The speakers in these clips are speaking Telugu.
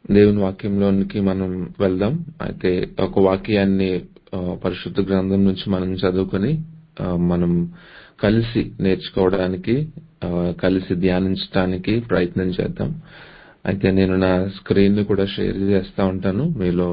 దేవుని వాక్యంలోనికి మనం వెళ్దాం అయితే ఒక వాక్యాన్ని ఆ, పరిశుద్ధ గ్రంథం నుంచి మనం చదువుకొని ఆ, మనం కలిసి నేర్చుకోవడానికి ఆ, కలిసి ధ్యానించడానికి ప్రయత్నం చేద్దాం అయితే నేను నా స్క్రీన్ ని కూడా షేర్ చేస్తా ఉంటాను మీలో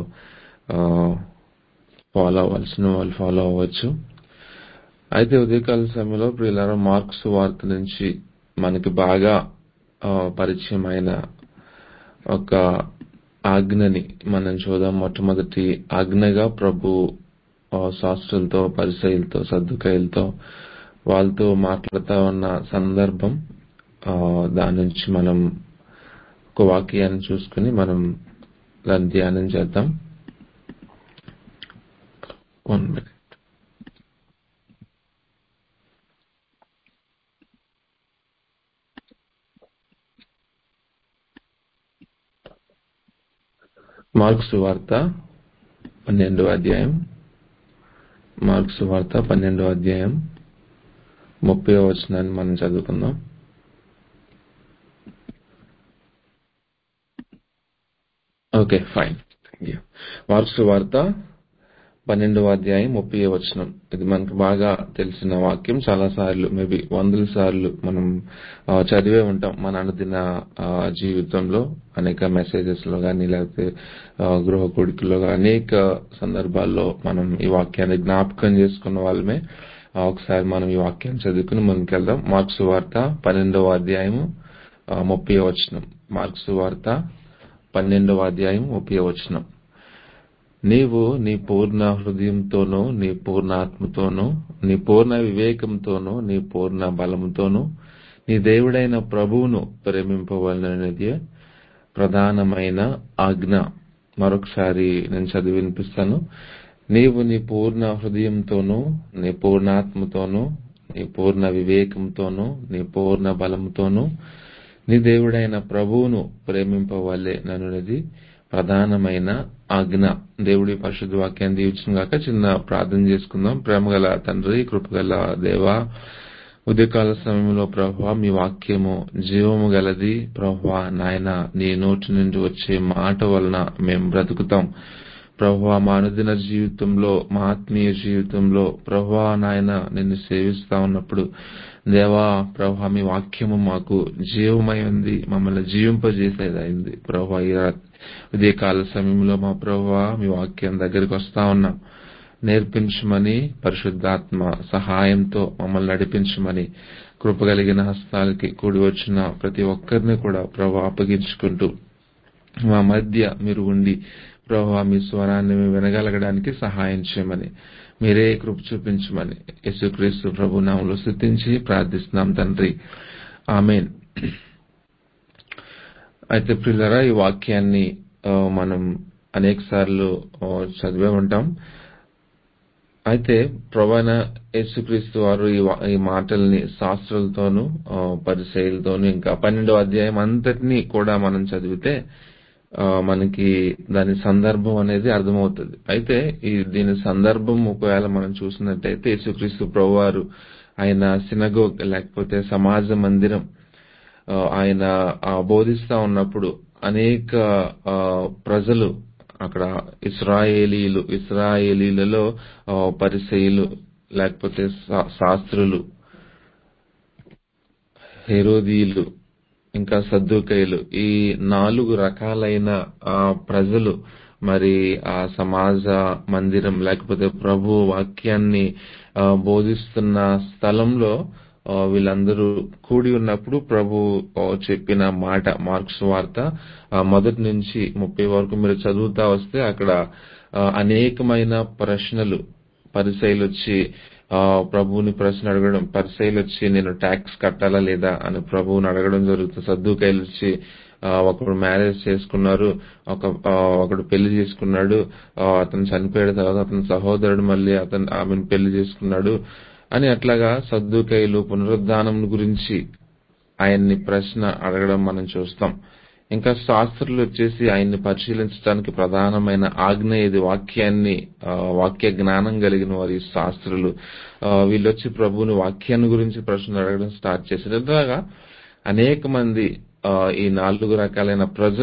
ఫాలో అవ్వాల్సిన వాళ్ళు ఫాలో అవ్వచ్చు అయితే ఉదయకాల సమయంలో ప్రియులారా మార్క్స్ వార్త నుంచి మనకి బాగా ఆ, పరిచయమైన ఒక ఆజ్ఞని మనం చూద్దాం మొట్టమొదటి ఆజ్ఞగా ప్రభు ఆ, శాస్త్రులతో పరిసయులతో సర్దుకాయలతో వాళ్ళతో మాట్లాడుతూ ఉన్న సందర్భం ఆ, దాని నుంచి మనం ఒక వాక్యాన్ని చూసుకుని మనం దాన్ని ధ్యానం చేద్దాం వన్ మినిట్ మార్క్స్ వార్త పన్నెండో అధ్యాయం మార్క్స్ వార్త పన్నెండో అధ్యాయం ముప్పై వచనాన్ని మనం చదువుకుందాం okay fine thank you Mark's వార్త పన్నెండవ అధ్యాయం ముప్పై వచనం ఇది మనకు బాగా తెలిసిన వాక్యం చాలా సార్లు మేబీ వందల సార్లు మనం ఆ, చదివే ఉంటాం మన అనుదిన ఆ, జీవితంలో అనేక మెసేజెస్ లో కానీ లేకపోతే ఆ, గృహ కొడుకులో గానీ అనేక సందర్భాల్లో మనం ఈ వాక్యాన్ని జ్ఞాపకం చేసుకున్న వాళ్ళమే ఆ, ఒకసారి మనం ఈ వాక్యాన్ని చదువుకుని ముందుకెళ్దాం మార్క్స్ వార్త పన్నెండవ అధ్యాయము ఆ, ముప్పై వచనం మార్క్స్ వార్త పన్నెండవ అధ్యాయం ముప్పై వచనం నీవు నీ పూర్ణ హృదయంతోనూ నీ పూర్ణ ఆత్మతోనూ నీ పూర్ణ వివేకంతోనూ నీ పూర్ణ బలముతోనూ నీ దేవుడైన ప్రభువును ప్రేమింపవలనది ప్రధానమైన ఆజ్ఞ మరొకసారి నేను చదివి వినిపిస్తాను నీవు నీ పూర్ణ హృదయంతోనూ నీ పూర్ణ ఆత్మతోనూ నీ పూర్ణ వివేకంతోనూ నీ పూర్ణ బలముతోనూ నీ దేవుడైన ప్రభువును ప్రేమింపవలే ననున్నది ప్రధానమైన ఆజ్ఞ దేవుడి పరిశుద్ధ వాక్యాన్ని దీవించిన గాక చిన్న ప్రార్థన చేసుకుందాం ప్రేమగల తండ్రి కృపగల దేవా ఉదయకాల సమయంలో ప్రభా మీ వాక్యము జీవము గలది ప్రభా నాయన నీ నోటి నుండి వచ్చే మాట వలన మేము బ్రతుకుతాం ప్రభా మా అనుదిన జీవితంలో మా ఆత్మీయ జీవితంలో ప్రభా నాయన నిన్ను సేవిస్తా ఉన్నప్పుడు దేవా ప్రభా మీ వాక్యము మాకు జీవమై ఉంది మమ్మల్ని జీవింపజేసేదైంది ప్రభా ఈ రాత్రి ఉదయకాల సమయంలో మా ప్రభా మీ వాక్యం దగ్గరికి వస్తా ఉన్నాం నేర్పించమని పరిశుద్ధాత్మ సహాయంతో మమ్మల్ని నడిపించమని కృపగలిగిన హస్తాలకి కూడి వచ్చిన ప్రతి ఒక్కరిని కూడా ప్రభా అప్పగించుకుంటూ మా మధ్య మీరు ఉండి ప్రభా మీ స్వరాన్ని మేము వినగలగడానికి సహాయం చేయమని మీరే కృప చూపించమని యేసుక్రీస్తు ప్రభు నామంలో స్థుతించి ప్రార్థిస్తున్నాం తండ్రి ఆమెన్ అయితే ప్రిల్లరా ఈ వాక్యాన్ని ఆ, మనం అనేక సార్లు చదివే ఉంటాం అయితే ప్రవణ యేసుక్రీస్తు వారు ఈ వా- ఈ మాటల్ని శాస్త్రులతోనూ ఆ, పరిచయులతోనూ ఇంకా పన్నెండో అధ్యాయం అంతటినీ కూడా మనం చదివితే ఆ, మనకి దాని సందర్భం అనేది అర్థమవుతుంది అయితే ఈ దీని సందర్భం ఒకవేళ మనం చూసినట్టయితే యేసుక్రీస్తు ప్రభువారు ఆయన సినగోగ్ లేకపోతే సమాజ మందిరం ఆ, ఆయన ఆ, బోధిస్తా ఉన్నప్పుడు అనేక ఆ, ప్రజలు అక్కడ ఇస్రాయేలీలు ఇస్రాయేలీలలో ఆ, పరిసయులు లేకపోతే శా- శాస్త్రులు హెరోదీయులు ఇంకా సద్దుకైలు ఈ నాలుగు రకాలైన ఆ, ప్రజలు మరి ఆ సమాజ మందిరం లేకపోతే ప్రభు వాక్యాన్ని ఆ, బోధిస్తున్న స్థలంలో ఆ, వీళ్ళందరూ కూడి ఉన్నప్పుడు ప్రభు ఆ, చెప్పిన మాట మార్క్స్ వార్త ఆ, మొదటి నుంచి ముప్పై వరకు మీరు చదువుతా వస్తే అక్కడ ఆ, అనేకమైన ప్రశ్నలు పరిసైలు వచ్చి ఆ, ప్రభువుని ప్రశ్న అడగడం పరిసైలు వచ్చి నేను ట్యాక్స్ కట్టాలా లేదా అని ప్రభువుని అడగడం జరుగుతుంది సర్దుకాయలు వచ్చి ఆ, ఒకడు మ్యారేజ్ చేసుకున్నారు ఒక ఆ, ఒకడు పెళ్లి చేసుకున్నాడు ఆ, అతను చనిపోయిన తర్వాత అతని సహోదరుడు మళ్ళీ అతను ఆమెను పెళ్లి చేసుకున్నాడు అని అట్లాగా సర్దుకాయలు పునరుద్ధానం గురించి ఆయన్ని ప్రశ్న అడగడం మనం చూస్తాం ఇంకా శాస్త్రులు వచ్చేసి ఆయన్ని పరిశీలించడానికి ప్రధానమైన ఆజ్ఞ ఇది వాక్యాన్ని ఆ, వాక్య జ్ఞానం కలిగిన వారి శాస్త్రులు ఆ, వీళ్ళొచ్చి ప్రభువుని వాక్యాన్ని గురించి ప్రశ్నలు అడగడం స్టార్ట్ చేశారు ఇలాగా అనేక మంది ఆ, ఈ నాలుగు రకాలైన ప్రజలు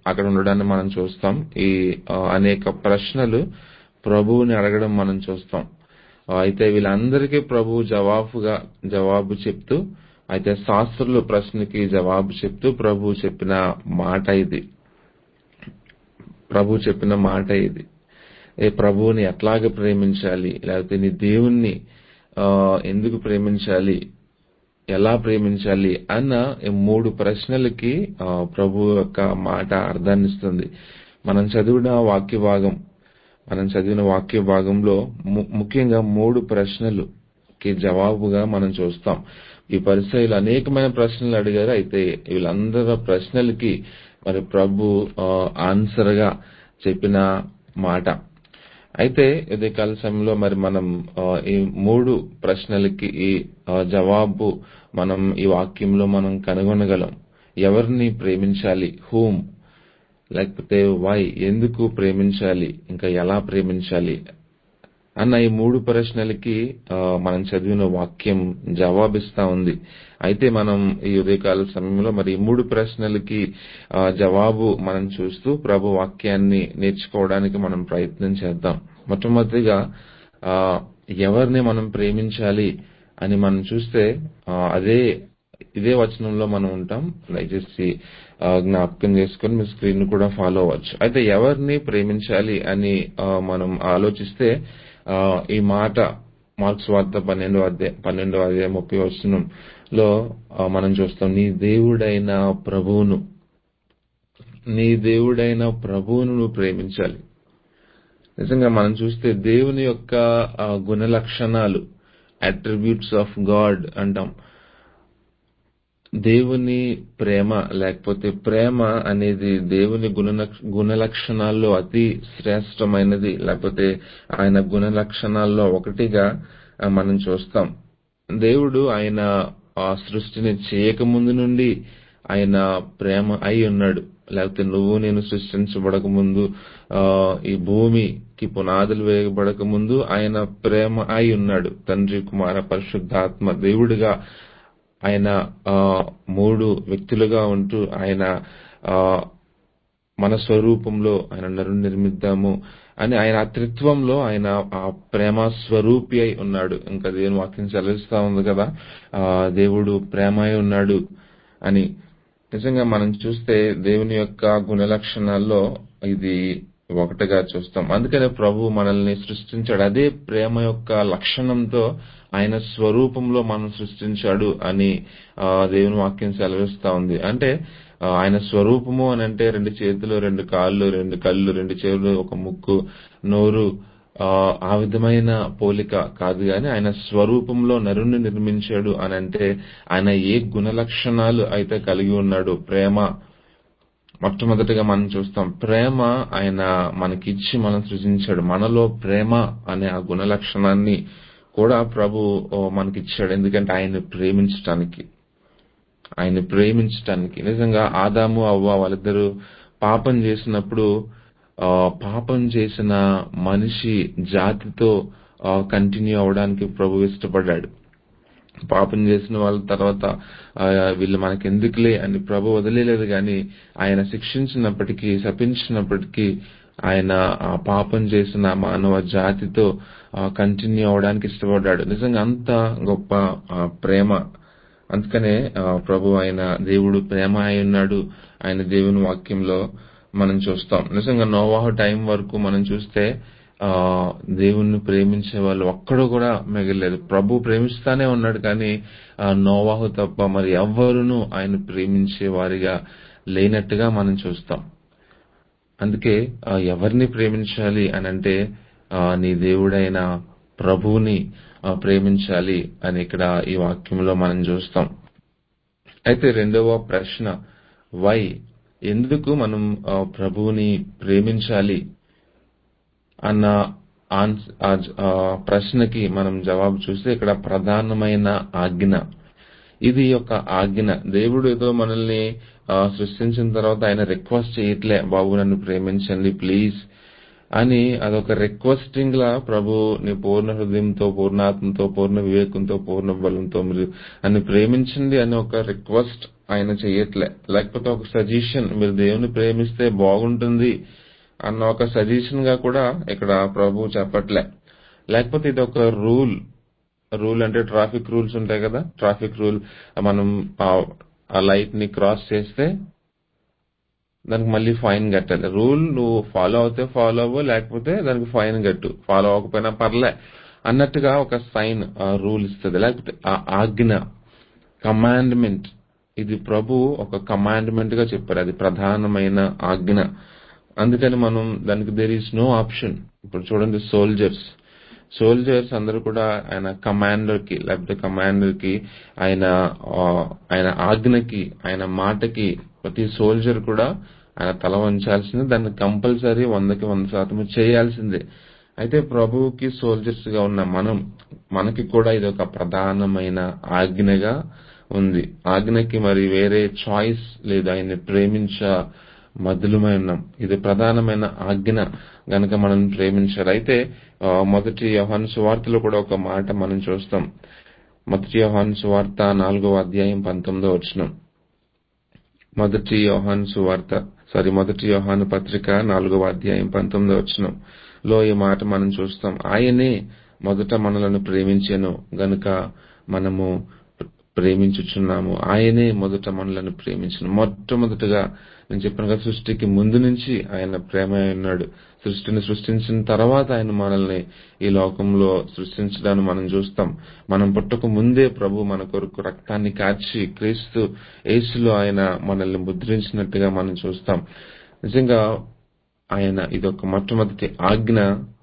అక్కడ ఉండడాన్ని మనం చూస్తాం ఈ ఆ, అనేక ప్రశ్నలు ప్రభువుని అడగడం మనం చూస్తాం ఆ, అయితే వీళ్ళందరికీ ప్రభువు జవాబుగా జవాబు చెప్తూ అయితే శాస్త్రుల ప్రశ్నకి జవాబు చెప్తూ ప్రభువు చెప్పిన మాట ఇది ప్రభు చెప్పిన మాట ఇది ఏ ప్రభువుని ఎట్లాగ ప్రేమించాలి లేకపోతే నీ దేవుణ్ణి ఆ, ఎందుకు ప్రేమించాలి ఎలా ప్రేమించాలి అన్న ఈ మూడు ప్రశ్నలకి ఆ, ప్రభు యొక్క మాట అర్థాన్ని ఇస్తుంది మనం చదివిన వాక్య భాగం మనం చదివిన వాక్య భాగంలో ము- ముఖ్యంగా మూడు ప్రశ్నలుకి జవాబుగా మనం చూస్తాం ఈ పరిచయలు అనేకమైన ప్రశ్నలు అడిగారు అయితే వీళ్ళందరి ప్రశ్నలకి మరి ప్రభు ఆన్సర్ గా చెప్పిన మాట అయితే ఉదయకాల సమయంలో మరి మనం ఆ, ఈ మూడు ప్రశ్నలకి ఈ ఆ, జవాబు మనం ఈ వాక్యంలో మనం కనుగొనగలం ఎవరిని ప్రేమించాలి హూమ్ లేకపోతే వై ఎందుకు ప్రేమించాలి ఇంకా ఎలా ప్రేమించాలి అన్న ఈ మూడు ప్రశ్నలకి ఆ, మనం చదివిన వాక్యం జవాబిస్తా ఉంది అయితే మనం ఈ ఉదయకాల సమయంలో మరి ఈ మూడు ప్రశ్నలకి ఆ, జవాబు మనం చూస్తూ ప్రభు వాక్యాన్ని నేర్చుకోవడానికి మనం ప్రయత్నం చేద్దాం మొట్టమొదటిగా ఆ, ఎవరిని మనం ప్రేమించాలి అని మనం చూస్తే ఆ, అదే ఇదే వచనంలో మనం ఉంటాం దయచేసి ఆ, జ్ఞాపకం చేసుకొని మీ స్క్రీన్ కూడా ఫాలో అవ్వచ్చు అయితే ఎవరిని ప్రేమించాలి అని ఆ, మనం ఆలోచిస్తే ఆ, ఈ మాట మార్క్స్ వార్త పన్నెండో అధ్యాయం పన్నెండో అధ్యాయం ముప్పై వచనంలో ఆ, మనం చూస్తాం నీ దేవుడైన ప్రభువును నీ దేవుడైన ప్రభువును నువ్వు ప్రేమించాలి నిజంగా మనం చూస్తే దేవుని యొక్క ఆ, గుణ లక్షణాలు అట్రిబ్యూట్స్ ఆఫ్ గాడ్ అంటాం దేవుని ప్రేమ లేకపోతే ప్రేమ అనేది దేవుని గుణ గుణ లక్షణాల్లో అతి శ్రేష్టమైనది లేకపోతే ఆయన గుణ లక్షణాల్లో ఒకటిగా ఆ, మనం చూస్తాం దేవుడు ఆయన ఆ సృష్టిని చేయకముందు నుండి ఆయన ప్రేమ అయి ఉన్నాడు లేకపోతే నువ్వు నేను సృష్టించబడక ముందు ఆ, ఈ భూమికి పునాదులు వేయబడక ముందు ఆయన ప్రేమ అయి ఉన్నాడు తండ్రి కుమార పరిశుద్ధాత్మ దేవుడిగా ఆయన ఆ, మూడు వ్యక్తులుగా ఉంటూ ఆయన ఆ, మన స్వరూపంలో ఆయన నరు నిర్మిద్దాము అని ఆయన ఆ త్రిత్వంలో ఆయన ఆ ప్రేమ స్వరూపి అయి ఉన్నాడు ఇంకా దేవుని వాక్యం చదివిస్తా ఉంది కదా ఆ దేవుడు ప్రేమ అయి ఉన్నాడు అని నిజంగా మనం చూస్తే దేవుని యొక్క గుణ లక్షణాల్లో ఇది ఒకటిగా చూస్తాం అందుకనే ప్రభు మనల్ని సృష్టించాడు అదే ప్రేమ యొక్క లక్షణంతో ఆయన స్వరూపంలో మనం సృష్టించాడు అని ఆ, దేవుని వాక్యం సెలవిస్తా ఉంది అంటే ఆ, ఆయన స్వరూపము అని అంటే రెండు చేతులు రెండు కాళ్ళు రెండు కళ్ళు రెండు చెవులు ఒక ముక్కు నోరు ఆ, ఆ విధమైన పోలిక కాదు గాని ఆయన స్వరూపంలో నరుని నిర్మించాడు అని అంటే ఆయన ఏ గుణ లక్షణాలు అయితే కలిగి ఉన్నాడు ప్రేమ మొట్టమొదటిగా మనం చూస్తాం ప్రేమ ఆయన మనకిచ్చి మనం సృజించాడు మనలో ప్రేమ అనే ఆ గుణ లక్షణాన్ని కూడా ప్రభు ఓ, మనకిచ్చాడు ఎందుకంటే ఆయన్ని ప్రేమించటానికి ఆయన్ని ప్రేమించటానికి నిజంగా ఆదాము అవ్వ వాళ్ళిద్దరూ పాపం చేసినప్పుడు ఆ, పాపం చేసిన మనిషి జాతితో కంటిన్యూ అవడానికి ప్రభు ఇష్టపడ్డాడు పాపం చేసిన వాళ్ళ తర్వాత ఆ, వీళ్ళు మనకెందుకులే అని ప్రభు వదిలేదు గాని ఆయన శిక్షించినప్పటికీ శపించినప్పటికీ ఆయన ఆ పాపం చేసిన మానవ జాతితో కంటిన్యూ అవడానికి ఇష్టపడ్డాడు నిజంగా అంత గొప్ప ఆ, ప్రేమ అందుకనే ఆ, ప్రభు ఆయన దేవుడు ప్రేమ అయి ఉన్నాడు ఆయన దేవుని వాక్యంలో మనం చూస్తాం నిజంగా నోవాహు టైం వరకు మనం చూస్తే ఆ దేవుణ్ణి ప్రేమించే వాళ్ళు ఒక్కడు కూడా మిగలేదు ప్రభు ప్రేమిస్తానే ఉన్నాడు కానీ ఆ నోవాహు తప్ప మరి ఎవ్వరును ఆయన ప్రేమించే వారిగా లేనట్టుగా మనం చూస్తాం అందుకే ఆ, ఎవరిని ప్రేమించాలి అని అంటే ఆ, నీ దేవుడైన ప్రభువుని ఆ, ప్రేమించాలి అని ఇక్కడ ఈ వాక్యంలో మనం చూస్తాం అయితే రెండవ ప్రశ్న వై ఎందుకు మనం ఆ, ప్రభువుని ప్రేమించాలి అన్న ఆన్స్- ఆ జ- ఆ ప్రశ్నకి మనం జవాబు చూస్తే ఇక్కడ ప్రధానమైన ఆజ్ఞ ఇది ఒక ఆజ్ఞ దేవుడు ఏదో మనల్ని ఆ, సృష్టించిన తర్వాత ఆయన రిక్వెస్ట్ చేయట్లే బాబు నన్ను ప్రేమించండి ప్లీజ్ అని అదొక రిక్వెస్టింగ్ లా ప్రభు నీ పూర్ణ హృదయంతో పూర్ణాత్మతో పూర్ణ వివేకంతో పూర్ణ బలంతో మీరు అని ప్రేమించండి అని ఒక రిక్వెస్ట్ ఆయన చేయట్లే లేకపోతే ఒక సజెషన్ మీరు దేవుని ప్రేమిస్తే బాగుంటుంది అన్న ఒక సజెషన్ గా కూడా ఇక్కడ ప్రభు చెప్పట్లే లేకపోతే ఇది ఒక రూల్ రూల్ అంటే ట్రాఫిక్ రూల్స్ ఉంటాయి కదా ట్రాఫిక్ రూల్ మనం ఆ లైట్ ని క్రాస్ చేస్తే దానికి మళ్ళీ ఫైన్ కట్టాలి రూల్ నువ్వు ఫాలో అవుతే ఫాలో అవ్వు లేకపోతే దానికి ఫైన్ కట్టు ఫాలో అవ్వకపోయినా పర్లే అన్నట్టుగా ఒక సైన్ రూల్ ఇస్తుంది లేకపోతే ఆ ఆజ్ఞ కమాండ్మెంట్ ఇది ప్రభు ఒక కమాండ్మెంట్ గా చెప్పారు అది ప్రధానమైన ఆజ్ఞ అందుకని మనం దానికి దేర్ ఈస్ నో ఆప్షన్ ఇప్పుడు చూడండి సోల్జర్స్ సోల్జర్స్ అందరూ కూడా ఆయన కమాండర్ కి లేకపోతే కమాండర్ కి ఆయన ఆయన ఆజ్ఞకి ఆయన మాటకి ప్రతి సోల్జర్ కూడా ఆయన తల వంచాల్సిందే దాన్ని కంపల్సరీ వందకి వంద శాతం చేయాల్సిందే అయితే ప్రభువుకి సోల్జర్స్ గా ఉన్న మనం మనకి కూడా ఇది ఒక ప్రధానమైన ఆజ్ఞగా ఉంది ఆజ్ఞకి మరి వేరే చాయిస్ లేదు ఆయన్ని ప్రేమించ మధులమై ఉన్నాం ఇది ప్రధానమైన ఆజ్ఞ గనక మనం ప్రేమించాలి అయితే మొదటి యోహాను సువార్తలో కూడా ఒక మాట మనం చూస్తాం మొదటి యోహాను సువార్త నాలుగో అధ్యాయం పంతొమ్మిదో వచ్చినాం మొదటి యోహాను సువార్త సారీ మొదటి యోహాను పత్రిక నాలుగవ అధ్యాయం పంతొమ్మిదో వచ్చినాం లో ఈ మాట మనం చూస్తాం ఆయనే మొదట మనలను ప్రేమించెను గనుక మనము ప్రేమించుచున్నాము ఆయనే మొదట మనలను ప్రేమించను మొట్టమొదటిగా నేను చెప్పిన కదా సృష్టికి ముందు నుంచి ఆయన ప్రేమ ఉన్నాడు సృష్టిని సృష్టించిన తర్వాత ఆయన మనల్ని ఈ లోకంలో సృష్టించడాన్ని మనం చూస్తాం మనం పుట్టక ముందే ప్రభు మన కొరకు రక్తాన్ని కార్చి క్రీస్తు యేసులో ఆయన మనల్ని ముద్రించినట్టుగా మనం చూస్తాం నిజంగా ఆయన ఇదొక మొట్టమొదటి ఆజ్ఞ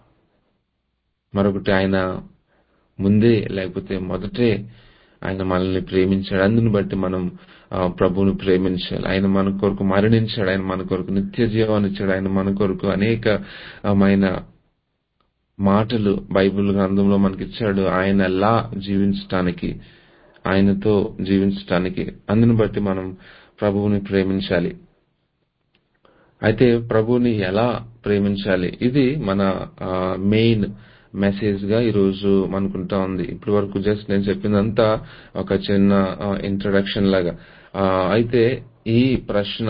మరొకటి ఆయన ముందే లేకపోతే మొదటే ఆయన మనల్ని ప్రేమించాడు అందుని బట్టి మనం ప్రభువును ప్రేమించాలి ఆయన మన కొరకు మరణించాడు ఆయన మన కొరకు నిత్య జీవాన్ని ఇచ్చాడు ఆయన మన కొరకు అనేకమైన మాటలు బైబిల్ గ్రంథంలో మనకి ఇచ్చాడు ఆయన ఎలా జీవించటానికి ఆయనతో జీవించటానికి అందుని బట్టి మనం ప్రభువుని ప్రేమించాలి అయితే ప్రభువుని ఎలా ప్రేమించాలి ఇది మన మెయిన్ మెసేజ్ గా ఈరోజు మనకుంటా ఉంది ఇప్పటి వరకు జస్ట్ నేను చెప్పిందంతా ఒక చిన్న ఇంట్రడక్షన్ లాగా అయితే ఈ ప్రశ్న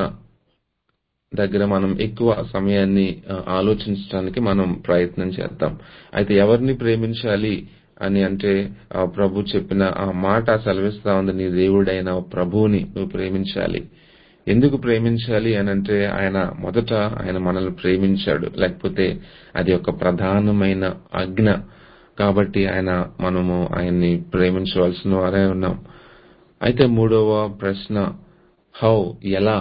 దగ్గర మనం ఎక్కువ సమయాన్ని ఆలోచించడానికి మనం ప్రయత్నం చేద్దాం అయితే ఎవరిని ప్రేమించాలి అని అంటే ప్రభు చెప్పిన ఆ మాట సెలవిస్తా ఉంది నీ దేవుడైన ప్రభువుని నువ్వు ప్రేమించాలి ఎందుకు ప్రేమించాలి అని అంటే ఆయన మొదట ఆయన మనల్ని ప్రేమించాడు లేకపోతే అది ఒక ప్రధానమైన ఆజ్ఞ కాబట్టి ఆయన మనము ఆయన్ని ప్రేమించవలసిన వారే ఉన్నాం అయితే మూడవ ప్రశ్న హౌ ఎలా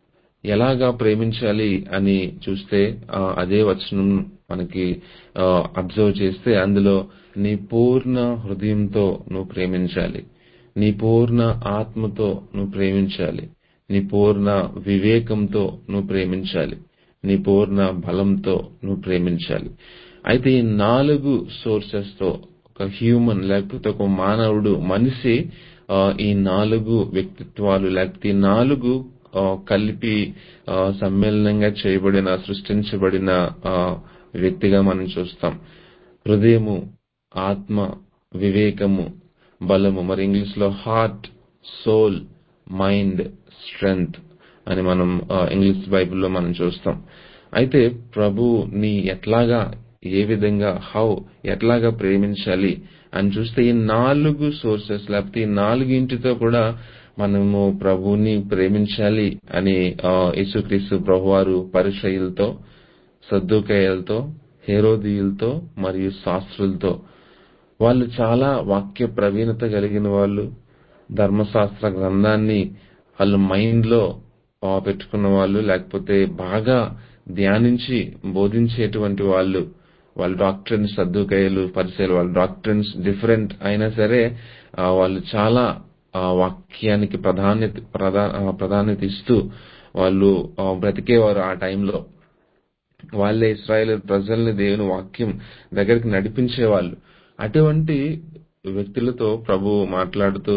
ఎలాగా ప్రేమించాలి అని చూస్తే అదే వచనం మనకి అబ్జర్వ్ చేస్తే అందులో నీ పూర్ణ హృదయంతో నువ్వు ప్రేమించాలి నీ పూర్ణ ఆత్మతో నువ్వు ప్రేమించాలి నీ పూర్ణ వివేకంతో నువ్వు ప్రేమించాలి నీ పూర్ణ బలంతో నువ్వు ప్రేమించాలి అయితే ఈ నాలుగు సోర్సెస్ తో ఒక హ్యూమన్ లేకపోతే ఒక మానవుడు మనిషి ఈ నాలుగు వ్యక్తిత్వాలు లేకపోతే ఈ నాలుగు కలిపి సమ్మేళనంగా చేయబడిన సృష్టించబడిన వ్యక్తిగా మనం చూస్తాం హృదయము ఆత్మ వివేకము బలము మరి ఇంగ్లీష్ లో హార్ట్ సోల్ మైండ్ స్ట్రెంగ్త్ అని మనం ఇంగ్లీష్ బైబిల్లో మనం చూస్తాం అయితే ప్రభు నీ ఎట్లాగా ఏ విధంగా హౌ ఎట్లాగా ప్రేమించాలి అని చూస్తే ఈ నాలుగు సోర్సెస్ లేకపోతే ఈ నాలుగింటితో కూడా మనము ప్రభుని ప్రేమించాలి అని యేసుక్రీస్తు ప్రభువారు పరిచయులతో సద్దుకయ్యలతో హేరోదీయులతో మరియు శాస్త్రులతో వాళ్ళు చాలా వాక్య ప్రవీణత కలిగిన వాళ్ళు ధర్మశాస్త్ర గ్రంథాన్ని వాళ్ళ మైండ్ లో పెట్టుకున్న వాళ్ళు లేకపోతే బాగా ధ్యానించి బోధించేటువంటి వాళ్ళు వాళ్ళ డాక్టర్స్ సర్దుకయ్యలు పరిచయాలు వాళ్ళ డాక్టర్స్ డిఫరెంట్ అయినా సరే వాళ్ళు చాలా వాక్యానికి ప్రాధాన్యత ప్రాధాన్యత ఇస్తూ వాళ్ళు బ్రతికేవారు ఆ టైంలో వాళ్ళే ఇస్రాయేల్ ప్రజల్ని దేవుని వాక్యం దగ్గరికి నడిపించేవాళ్ళు అటువంటి వ్యక్తులతో ప్రభు మాట్లాడుతూ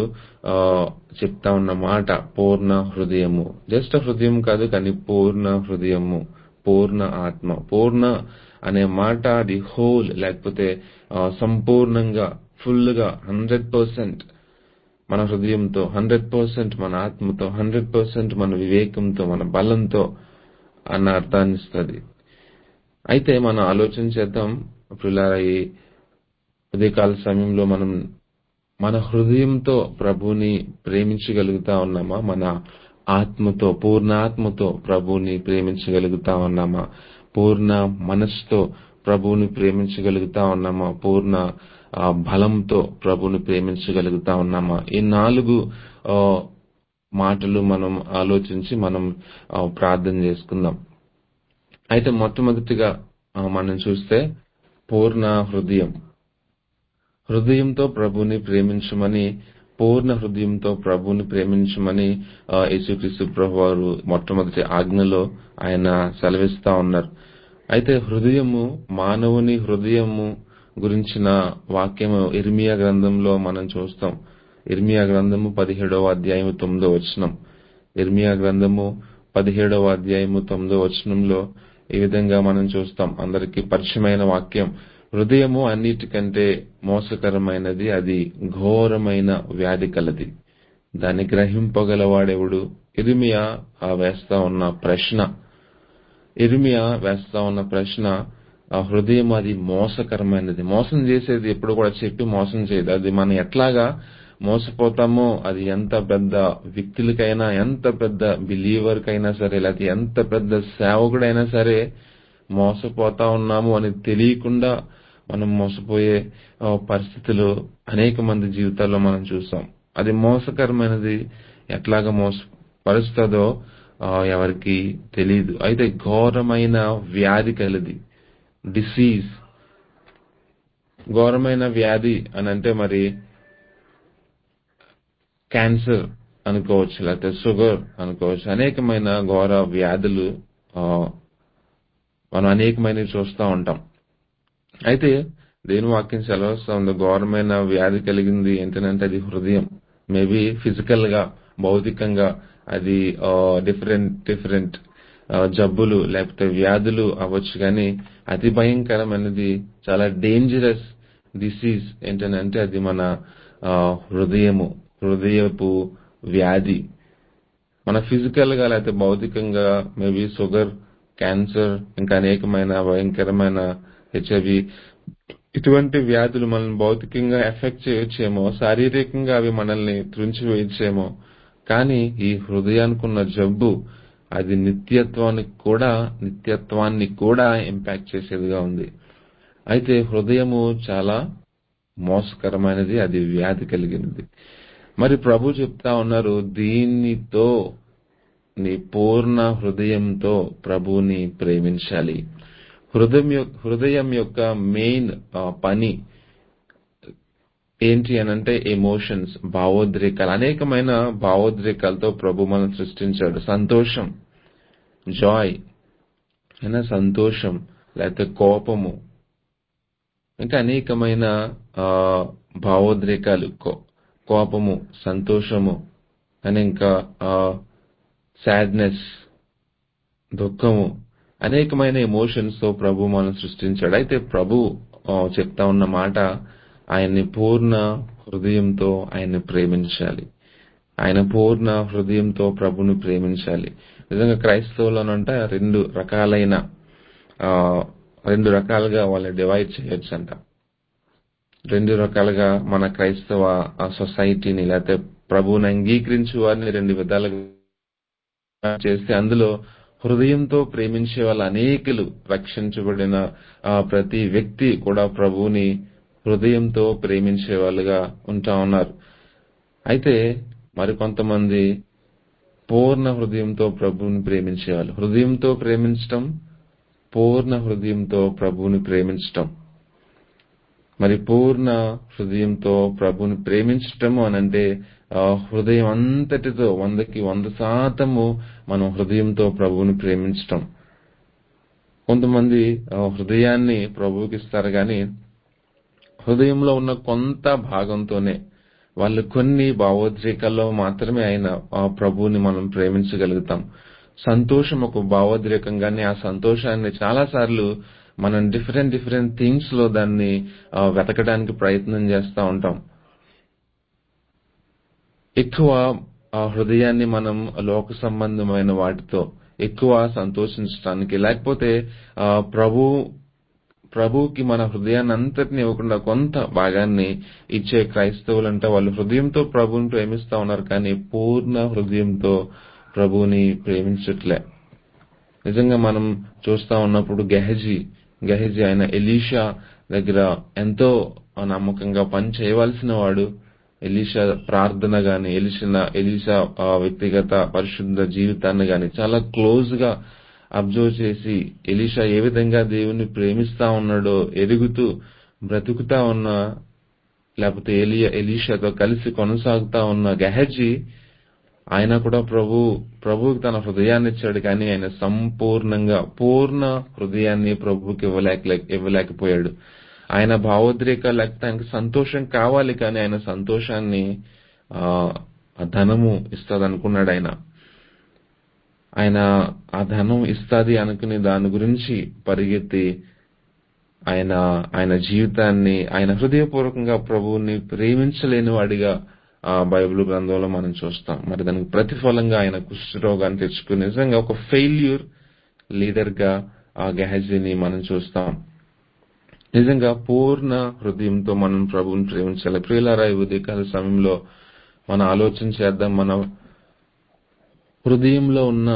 చెప్తా ఉన్న మాట పూర్ణ హృదయము జస్ట్ హృదయం కాదు కానీ పూర్ణ హృదయము పూర్ణ ఆత్మ పూర్ణ అనే మాట అది హోల్ లేకపోతే ఆ, సంపూర్ణంగా ఫుల్ గా హండ్రెడ్ పర్సెంట్ మన హృదయంతో హండ్రెడ్ పర్సెంట్ మన ఆత్మతో హండ్రెడ్ పర్సెంట్ మన వివేకంతో మన బలంతో అన్న అర్థాన్ని ఇస్తుంది అయితే మనం ఆలోచన చేద్దాం పిల్లల ఈ ఉదయకాల సమయంలో మనం మన హృదయంతో ప్రభుని ప్రేమించగలుగుతా ఉన్నామా మన ఆత్మతో పూర్ణ ఆత్మతో ప్రభుని ప్రేమించగలుగుతా ఉన్నామా పూర్ణ మనస్సుతో ప్రభుని ప్రేమించగలుగుతా ఉన్నామా పూర్ణ ఆ, బలంతో ప్రభుని ప్రేమించగలుగుతా ఉన్నామా ఈ నాలుగు ఆ, మాటలు మనం ఆలోచించి మనం ఆ, ప్రార్థన చేసుకుందాం అయితే మొట్టమొదటిగా ఆ, మనం చూస్తే పూర్ణ హృదయం హృదయంతో ప్రభుని ప్రేమించమని పూర్ణ హృదయంతో ప్రభుని ప్రేమించమని ఆ, యేసుక్రీస్తు ప్రభు వారు మొట్టమొదటి ఆజ్ఞలో ఆయన సెలవిస్తా ఉన్నారు అయితే హృదయము మానవుని హృదయము గురించిన వాక్యము ఇర్మియా గ్రంథంలో మనం చూస్తాం ఇర్మియా గ్రంథము పదిహేడవ అధ్యాయము తొమ్మిదో వచనం ఇర్మియా గ్రంథము పదిహేడవ అధ్యాయము తొమ్మిదో వచనంలో ఈ విధంగా మనం చూస్తాం అందరికీ పరిచయమైన వాక్యం హృదయము అన్నిటికంటే మోసకరమైనది అది ఘోరమైన వ్యాధి కలది దాన్ని గ్రహింపగలవాడెవడు ఇరిమియా ఆ వేస్తా ఉన్న ప్రశ్న ఇరిమియా వేస్తా ఉన్న ప్రశ్న ఆ హృదయం అది మోసకరమైనది మోసం చేసేది ఎప్పుడు కూడా చెప్పి మోసం చేయదు అది మనం ఎట్లాగా మోసపోతామో అది ఎంత పెద్ద వ్యక్తులకైనా ఎంత పెద్ద బిలీవర్ కైనా సరే లేకపోతే ఎంత పెద్ద సేవకుడైనా సరే మోసపోతా ఉన్నాము అని తెలియకుండా మనం మోసపోయే ఆ, పరిస్థితులు అనేక మంది జీవితాల్లో మనం చూసాం అది మోసకరమైనది ఎట్లాగా మోసపరుస్తుందో ఆ, ఎవరికి తెలియదు అయితే ఘోరమైన వ్యాధి కలిది డిసీజ్ ఘోరమైన వ్యాధి అని అంటే మరి క్యాన్సర్ అనుకోవచ్చు లేకపోతే షుగర్ అనుకోవచ్చు అనేకమైన ఘోర వ్యాధులు ఆ, మనం అనేకమైనవి చూస్తూ ఉంటాం అయితే దేని వాక్యం సెలవుస్తా ఉంది ఘోరమైన వ్యాధి కలిగింది ఏంటంటే అది హృదయం మేబీ ఫిజికల్ గా భౌతికంగా అది డిఫరెంట్ డిఫరెంట్ జబ్బులు లేకపోతే వ్యాధులు అవ్వచ్చు కానీ అతి భయంకరమైనది చాలా డేంజరస్ డిసీజ్ ఏంటంటే అది మన ఆ, హృదయము హృదయపు వ్యాధి మన ఫిజికల్ గా లేకపోతే భౌతికంగా మేబీ షుగర్ క్యాన్సర్ ఇంకా అనేకమైన భయంకరమైన హెచ్ఐవి ఇటువంటి వ్యాధులు మనల్ని భౌతికంగా ఎఫెక్ట్ చేయొచ్చేమో శారీరకంగా అవి మనల్ని త్రుంచి వేయచ్చేమో కానీ ఈ హృదయానికున్న జబ్బు అది నిత్యత్వానికి కూడా నిత్యత్వాన్ని కూడా ఇంపాక్ట్ చేసేదిగా ఉంది అయితే హృదయము చాలా మోసకరమైనది అది వ్యాధి కలిగినది మరి ప్రభు చెప్తా ఉన్నారు దీనితో నీ పూర్ణ హృదయంతో ప్రభువుని ప్రేమించాలి హృదయం యొ- హృదయం యొక్క మెయిన్ పని ఏంటి అనంటే ఎమోషన్స్ భావోద్రేకాలు అనేకమైన భావోద్రేకాలతో ప్రభు మనం సృష్టించాడు సంతోషం జాయ్ అయినా సంతోషం లేకపోతే కోపము ఇంకా అనేకమైన ఆ, భావోద్రేకాలు కో- కోపము సంతోషము అని ఇంకా సాడ్నెస్ దుఃఖము అనేకమైన ఎమోషన్స్ తో ప్రభు మనం సృష్టించాడు అయితే ప్రభు ఆ, చెప్తా ఉన్న మాట ఆయన్ని పూర్ణ హృదయంతో ఆయన్ని ప్రేమించాలి ఆయన పూర్ణ హృదయంతో ప్రభుని ప్రేమించాలి నిజంగా క్రైస్తవులనంట రెండు రకాలైన ఆ, రెండు రకాలుగా వాళ్ళని డివైడ్ చేయొచ్చు అంట రెండు రకాలుగా మన క్రైస్తవ ఆ సొసైటీని లేకపోతే ప్రభువుని అంగీకరించే వారిని రెండు విధాలుగా చేస్తే అందులో హృదయంతో ప్రేమించే వాళ్ళ అనేకులు రక్షించబడిన ఆ ప్రతి వ్యక్తి కూడా ప్రభువుని హృదయంతో ప్రేమించే వాళ్ళుగా ఉంటా ఉన్నారు అయితే మరికొంతమంది పూర్ణ హృదయంతో ప్రభువుని ప్రేమించేవాళ్ళు హృదయంతో ప్రేమించటం పూర్ణ హృదయంతో ప్రభువుని ప్రేమించటం మరి పూర్ణ హృదయంతో ప్రభుని ప్రేమించటము అనంటే ఆ, హృదయం అంతటితో వందకి వంద శాతము మనం హృదయంతో ప్రభువుని ప్రేమించటం కొంతమంది ఆ, హృదయాన్ని ప్రభువుకి ఇస్తారు కానీ హృదయంలో ఉన్న కొంత భాగంతోనే వాళ్ళు కొన్ని భావోద్రేకాల్లో మాత్రమే ఆయన ఆ ప్రభువుని మనం ప్రేమించగలుగుతాం సంతోషం ఒక భావోద్రేకంగానే ఆ సంతోషాన్ని చాలా సార్లు మనం డిఫరెంట్ డిఫరెంట్ థింగ్స్ లో దాన్ని ఆ, వెతకడానికి ప్రయత్నం చేస్తా ఉంటాం ఎక్కువ ఆ హృదయాన్ని మనం లోక సంబంధమైన వాటితో ఎక్కువ సంతోషించడానికి లేకపోతే ఆ, ప్రభు ప్రభువుకి మన హృదయాన్ని అంతటిని ఇవ్వకుండా కొంత భాగాన్ని ఇచ్చే క్రైస్తవులంటే వాళ్ళు హృదయంతో ప్రభువుని ప్రేమిస్తా ఉన్నారు కానీ పూర్ణ హృదయంతో ప్రభువుని ప్రేమించట్లే నిజంగా మనం చూస్తా ఉన్నప్పుడు గెహజీ గెహజీ ఆయన ఎలీషా దగ్గర ఎంతో నమ్మకంగా పని చేయవలసిన వాడు ఎలీషా ప్రార్థన గాని ఎలిషా ఎలీషా ఆ, వ్యక్తిగత పరిశుద్ధ జీవితాన్ని గాని చాలా క్లోజ్ గా అబ్జర్వ్ చేసి ఎలీషా ఏ విధంగా దేవుని ప్రేమిస్తా ఉన్నాడో ఎరుగుతూ బ్రతుకుతా ఉన్న లేకపోతే ఎలియా ఎలీషాతో కలిసి కొనసాగుతా ఉన్న గెహజీ ఆయన కూడా ప్రభు ప్రభువుకి తన హృదయాన్ని ఇచ్చాడు కానీ ఆయన సంపూర్ణంగా పూర్ణ హృదయాన్ని ప్రభువుకి ఇవ్వలేక ఇవ్వలేకపోయాడు ఆయన భావోద్రేక లేకపోతే ఆయనకు సంతోషం కావాలి కానీ ఆయన సంతోషాన్ని ఆ ఆ ధనము ఇస్తుంది అనుకున్నాడు ఆయన ఆయన ఆ ధనం ఇస్తాది అనుకుని దాని గురించి పరిగెత్తి ఆయన ఆయన జీవితాన్ని ఆయన హృదయపూర్వకంగా ప్రభువుని ప్రేమించలేని వాడిగా ఆ బైబిల్ గ్రంథంలో మనం చూస్తాం మరి దానికి ప్రతిఫలంగా ఆయన కుష్ఠరోగాన్ని తెచ్చుకుని నిజంగా ఒక ఫెయిల్యూర్ లీడర్ గా ఆ గెహజీని మనం చూస్తాం నిజంగా పూర్ణ హృదయంతో మనం ప్రభువుని ప్రేమించాలి ప్రియులారా ఈ ఉదయకాల సమయంలో మన ఆలోచన చేద్దాం మన హృదయంలో ఉన్న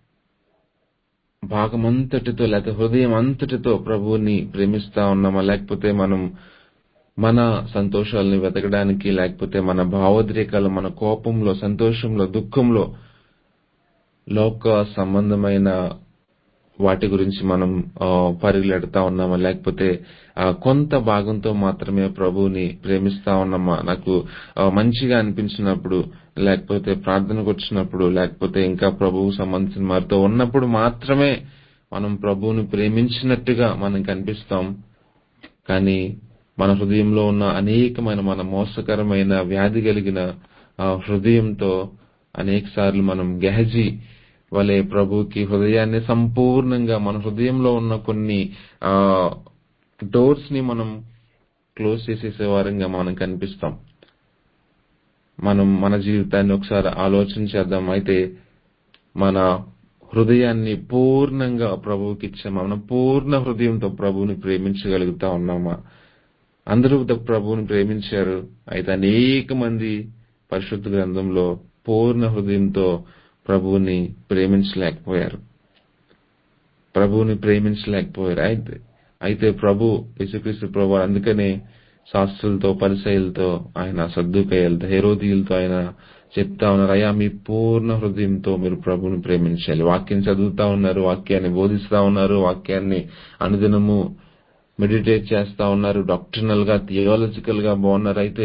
భాగమంతటితో లేకపోతే హృదయం అంతటితో ప్రభువుని ప్రేమిస్తా ఉన్నామా లేకపోతే మనం మన సంతోషాలని వెతకడానికి లేకపోతే మన భావోద్రేకాలు మన కోపంలో సంతోషంలో దుఃఖంలో లోక సంబంధమైన వాటి గురించి మనం ఆ, పరిగెడతా ఉన్నామా లేకపోతే ఆ, కొంత భాగంతో మాత్రమే ప్రభువుని ప్రేమిస్తా ఉన్నామా నాకు ఆ, మంచిగా అనిపించినప్పుడు లేకపోతే ప్రార్థనకు వచ్చినప్పుడు లేకపోతే ఇంకా ప్రభువు సంబంధించిన వారితో ఉన్నప్పుడు మాత్రమే మనం ప్రభువుని ప్రేమించినట్టుగా మనం కనిపిస్తాం కానీ మన హృదయంలో ఉన్న అనేకమైన మన మోసకరమైన వ్యాధి కలిగిన ఆ హృదయంతో అనేక సార్లు మనం గెహజీ వలె ప్రభుకి హృదయాన్ని సంపూర్ణంగా మన హృదయంలో ఉన్న కొన్ని ఆ డోర్స్ ని మనం క్లోజ్ చేసేసే వారంగా మనం కనిపిస్తాం మనం మన జీవితాన్ని ఒకసారి ఆలోచన చేద్దాం అయితే మన హృదయాన్ని పూర్ణంగా ప్రభువుకి ఇచ్చామా మనం పూర్ణ హృదయంతో ప్రభువుని ప్రేమించగలుగుతా ఉన్నామా అందరూ ద- ప్రభువుని ప్రేమించారు అయితే అనేక మంది పరిశుద్ధ గ్రంథంలో పూర్ణ హృదయంతో ప్రభువుని ప్రేమించలేకపోయారు ప్రభువుని ప్రేమించలేకపోయారు అయితే అయితే ప్రభు యేసుక్రీస్తు ప్రభు అందుకనే శాస్త్రులతో పరిసయులతో ఆయన సర్దుకయ్యలతో హెరోదీయులతో ఆయన చెప్తా ఉన్నారు అయ్యా మీ పూర్ణ హృదయంతో మీరు ప్రభువుని ప్రేమించాలి వాక్యం చదువుతా ఉన్నారు వాక్యాన్ని బోధిస్తా ఉన్నారు వాక్యాన్ని అనుదినము మెడిటేట్ చేస్తా ఉన్నారు డాక్టర్నల్ గా థియాలజికల్ గా బాగున్నారు అయితే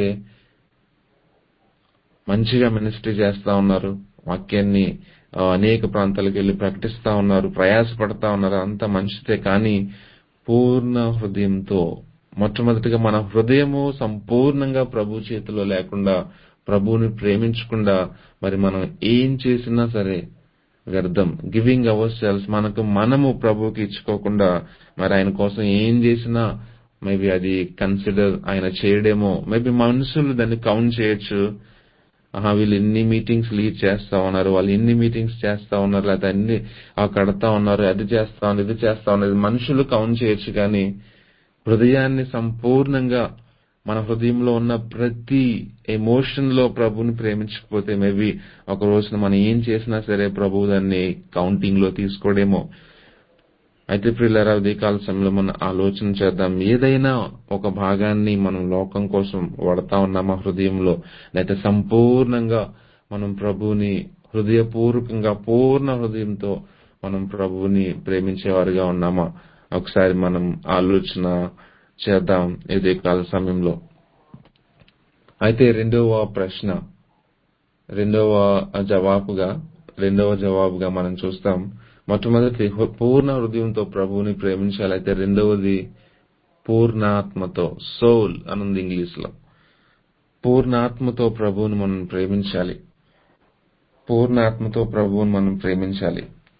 మంచిగా మినిస్ట్రీ చేస్తా ఉన్నారు వాక్యాన్ని ఆ, అనేక ప్రాంతాలకు వెళ్లి ప్రకటిస్తా ఉన్నారు ప్రయాసపడతా ఉన్నారు అంత మంచిదే కానీ పూర్ణ హృదయంతో మొట్టమొదటిగా మన హృదయము సంపూర్ణంగా ప్రభు చేతిలో లేకుండా ప్రభువుని ప్రేమించకుండా మరి మనం ఏం చేసినా సరే వ్యర్థం గివింగ్ అవర్ సెల్స్ మనకు మనము ప్రభువుకి ఇచ్చుకోకుండా మరి ఆయన కోసం ఏం చేసినా మేబీ అది కన్సిడర్ ఆయన చేయడేమో మేబీ మనుషులు దాన్ని కౌంట్ చేయొచ్చు ఆహా వీళ్ళు ఇన్ని మీటింగ్స్ లీడ్ చేస్తా ఉన్నారు వాళ్ళు ఇన్ని మీటింగ్స్ చేస్తా ఉన్నారు లేకపోతే అన్ని ఆ కడతా ఉన్నారు అది చేస్తా ఉన్నారు ఇది చేస్తా ఉన్నారు మనుషులు కౌంట్ చేయొచ్చు కానీ హృదయాన్ని సంపూర్ణంగా మన హృదయంలో ఉన్న ప్రతి ఎమోషన్ లో ప్రభుని ప్రేమించకపోతే మేబీ ఒక రోజున మనం ఏం చేసినా సరే ప్రభు దాన్ని కౌంటింగ్ లో తీసుకోడేమో అయితే ప్రియులారా ఉదయకాల సమయంలో మనం ఆలోచన చేద్దాం ఏదైనా ఒక భాగాన్ని మనం లోకం కోసం వాడతా ఉన్నామా హృదయంలో లేకపోతే సంపూర్ణంగా మనం ప్రభువుని హృదయపూర్వకంగా పూర్ణ హృదయంతో మనం ప్రభువుని ప్రేమించేవారుగా ఉన్నామా ఒకసారి మనం ఆలోచన చేద్దాం ఉదయకాల సమయంలో అయితే రెండవ ప్రశ్న రెండవ జవాబుగా రెండవ జవాబుగా మనం చూస్తాం మొట్టమొదటి హృ- పూర్ణ హృదయంతో ప్రభువుని ప్రేమించాలి అయితే రెండవది పూర్ణాత్మతో సోల్ అనుంది ఇంగ్లీష్ లో పూర్ణాత్మతో ప్రభువుని మనం ప్రేమించాలి పూర్ణాత్మతో ప్రభువుని మనం ప్రేమించాలి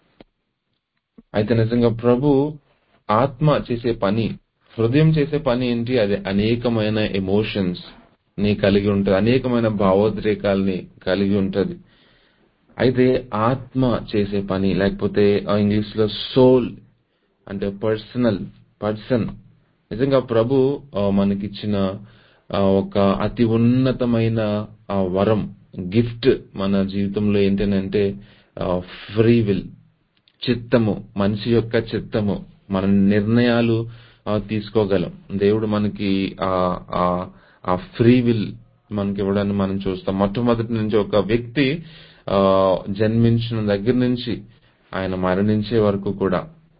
అయితే నిజంగా ప్రభు ఆత్మ చేసే పని హృదయం చేసే పని ఏంటి అది అనేకమైన ఎమోషన్స్ ని కలిగి ఉంటది అనేకమైన భావోద్రేకాల్ని కలిగి ఉంటది అయితే ఆత్మ చేసే పని లేకపోతే ఇంగ్లీష్ లో సోల్ అంటే పర్సనల్ పర్సన్ నిజంగా ప్రభు ఆ, మనకిచ్చిన ఆ, ఒక అతి ఉన్నతమైన ఆ, వరం గిఫ్ట్ మన జీవితంలో ఏంటంటే ఫ్రీ విల్ చిత్తము మనిషి యొక్క చిత్తము మన నిర్ణయాలు ఆ, తీసుకోగలం దేవుడు మనకి ఆ ఆ ఆ ఫ్రీ విల్ మనకి ఇవ్వడాన్ని మనం చూస్తాం మొట్టమొదటి నుంచి ఒక వ్యక్తి ఆ జన్మించిన దగ్గర నుంచి ఆయన మరణించే వరకు కూడా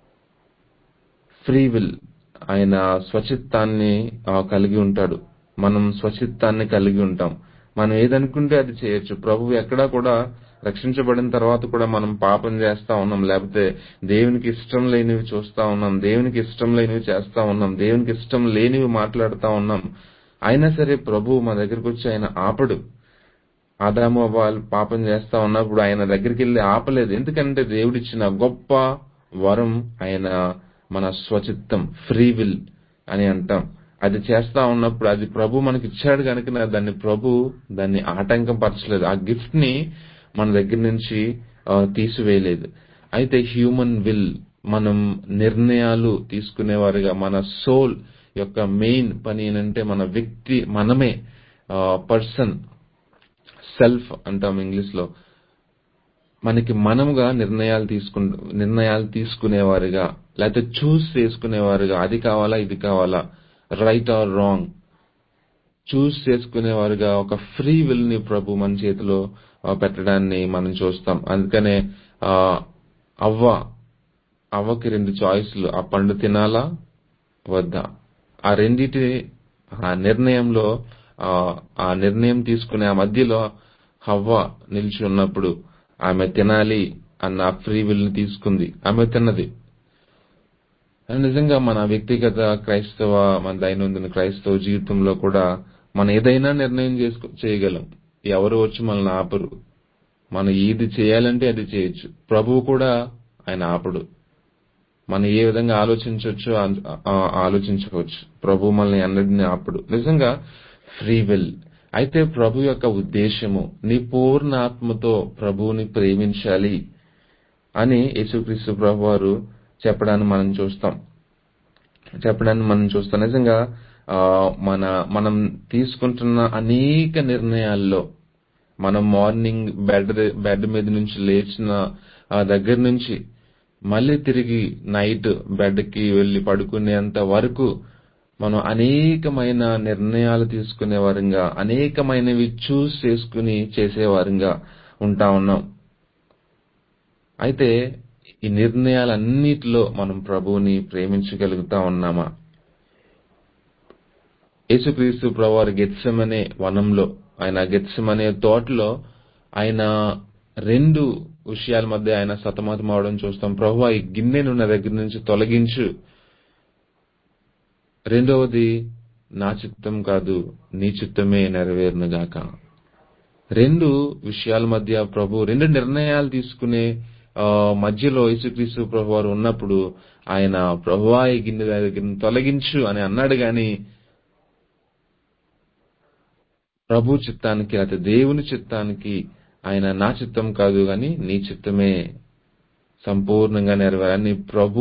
ఫ్రీ విల్ ఆయన స్వచిత్తాన్ని ఆ, కలిగి ఉంటాడు మనం స్వచిత్తాన్ని కలిగి ఉంటాం మనం ఏదనుకుంటే అది చేయొచ్చు ప్రభు ఎక్కడా కూడా రక్షించబడిన తర్వాత కూడా మనం పాపం చేస్తా ఉన్నాం లేకపోతే దేవునికి ఇష్టం లేనివి చూస్తా ఉన్నాం దేవునికి ఇష్టం లేనివి చేస్తా ఉన్నాం దేవునికి ఇష్టం లేనివి మాట్లాడుతా ఉన్నాం అయినా సరే ప్రభు మా దగ్గరికి వచ్చి ఆయన ఆపడు ఆదాము వాళ్ళు పాపం చేస్తా ఉన్నప్పుడు ఆయన దగ్గరికి వెళ్ళి ఆపలేదు ఎందుకంటే దేవుడిచ్చిన గొప్ప వరం ఆయన మన స్వచిత్తం ఫ్రీ విల్ అని అంటాం అది చేస్తా ఉన్నప్పుడు అది ప్రభు మనకి ఇచ్చాడు కనుక దాన్ని ప్రభు దాన్ని ఆటంకం పరచలేదు ఆ గిఫ్ట్ ని మన దగ్గర నుంచి ఆ, తీసివేయలేదు అయితే హ్యూమన్ విల్ మనం నిర్ణయాలు తీసుకునేవారుగా మన సోల్ యొక్క మెయిన్ పని ఏంటంటే మన వ్యక్తి మనమే పర్సన్ సెల్ఫ్ అంటాం ఇంగ్లీష్ లో మనకి మనముగా నిర్ణయాలు తీసుకు నిర్ణయాలు తీసుకునేవారుగా లేకపోతే చూస్ చేసుకునేవారుగా అది కావాలా ఇది కావాలా రైట్ ఆర్ రాంగ్ చూస్ చేసుకునేవారుగా ఒక ఫ్రీ విల్ ని ప్రభు మన చేతిలో ఆ, పెట్టడాన్ని మనం చూస్తాం అందుకనే ఆ, అవ్వ అవ్వకి రెండు చాయిస్లు ఆ పండు తినాలా వద్దా ఆ రెండిటి ఆ నిర్ణయంలో ఆ ఆ నిర్ణయం తీసుకునే ఆ మధ్యలో హవ్వ నిలిచి ఉన్నప్పుడు ఆమె తినాలి అన్న ఫ్రీ విల్ ని తీసుకుంది ఆమె తిన్నది అది నిజంగా మన వ్యక్తిగత క్రైస్తవ మన దైనందిన క్రైస్తవ జీవితంలో కూడా మనం ఏదైనా నిర్ణయం చేసుకో చేయగలం ఎవరు వచ్చి మనల్ని ఆపరు మనం ఏది చేయాలంటే అది చేయొచ్చు ప్రభువు కూడా ఆయన ఆపడు మనం ఏ విధంగా ఆలోచించవచ్చు ఆలోచించవచ్చు ప్రభు మనల్ని అన్నిటిని ఆపడు నిజంగా ఫ్రీ విల్ అయితే ప్రభు యొక్క ఉద్దేశము నీ పూర్ణ ఆత్మతో ప్రభువుని ప్రేమించాలి అని యేసుక్రీస్తు ప్రభు వారు చెప్పడాన్ని మనం చూస్తాం చెప్పడాన్ని మనం చూస్తాం నిజంగా ఆ, మన మనం తీసుకుంటున్న అనేక నిర్ణయాల్లో మనం మార్నింగ్ బెడ్ బెడ్ మీద నుంచి లేచిన ఆ దగ్గర నుంచి మళ్ళీ తిరిగి నైట్ బెడ్ కి వెళ్లి పడుకునేంత వరకు మనం అనేకమైన నిర్ణయాలు తీసుకునే వారంగా అనేకమైనవి చూస్ చేసుకుని చేసేవారంగా ఉంటా ఉన్నాం అయితే ఈ నిర్ణయాలన్నిటిలో మనం ప్రభువుని ప్రేమించగలుగుతా ఉన్నామా యేసుక్రీస్తు ప్రభువారు గెత్సమనే వనంలో ఆయన గెత్సమనే తోటలో ఆయన రెండు విషయాల మధ్య ఆయన సతమతం అవడం చూస్తాం ప్రభు ఈ గిన్నెను నా దగ్గర నుంచి తొలగించు రెండవది నా చిత్తం కాదు నీ చిత్తమే నెరవేరునుగాక రెండు విషయాల మధ్య ప్రభు రెండు నిర్ణయాలు తీసుకునే ఆ, మధ్యలో యేసుక్రీస్తు ప్రభు వారు ఉన్నప్పుడు ఆయన ప్రభువా ఈ గిన్నె దగ్గర తొలగించు అని అన్నాడు గాని ప్రభు చిత్తానికి లేకపోతే దేవుని చిత్తానికి ఆయన నా చిత్తం కాదు గాని నీ చిత్తమే సంపూర్ణంగా నెరవేరని ప్రభు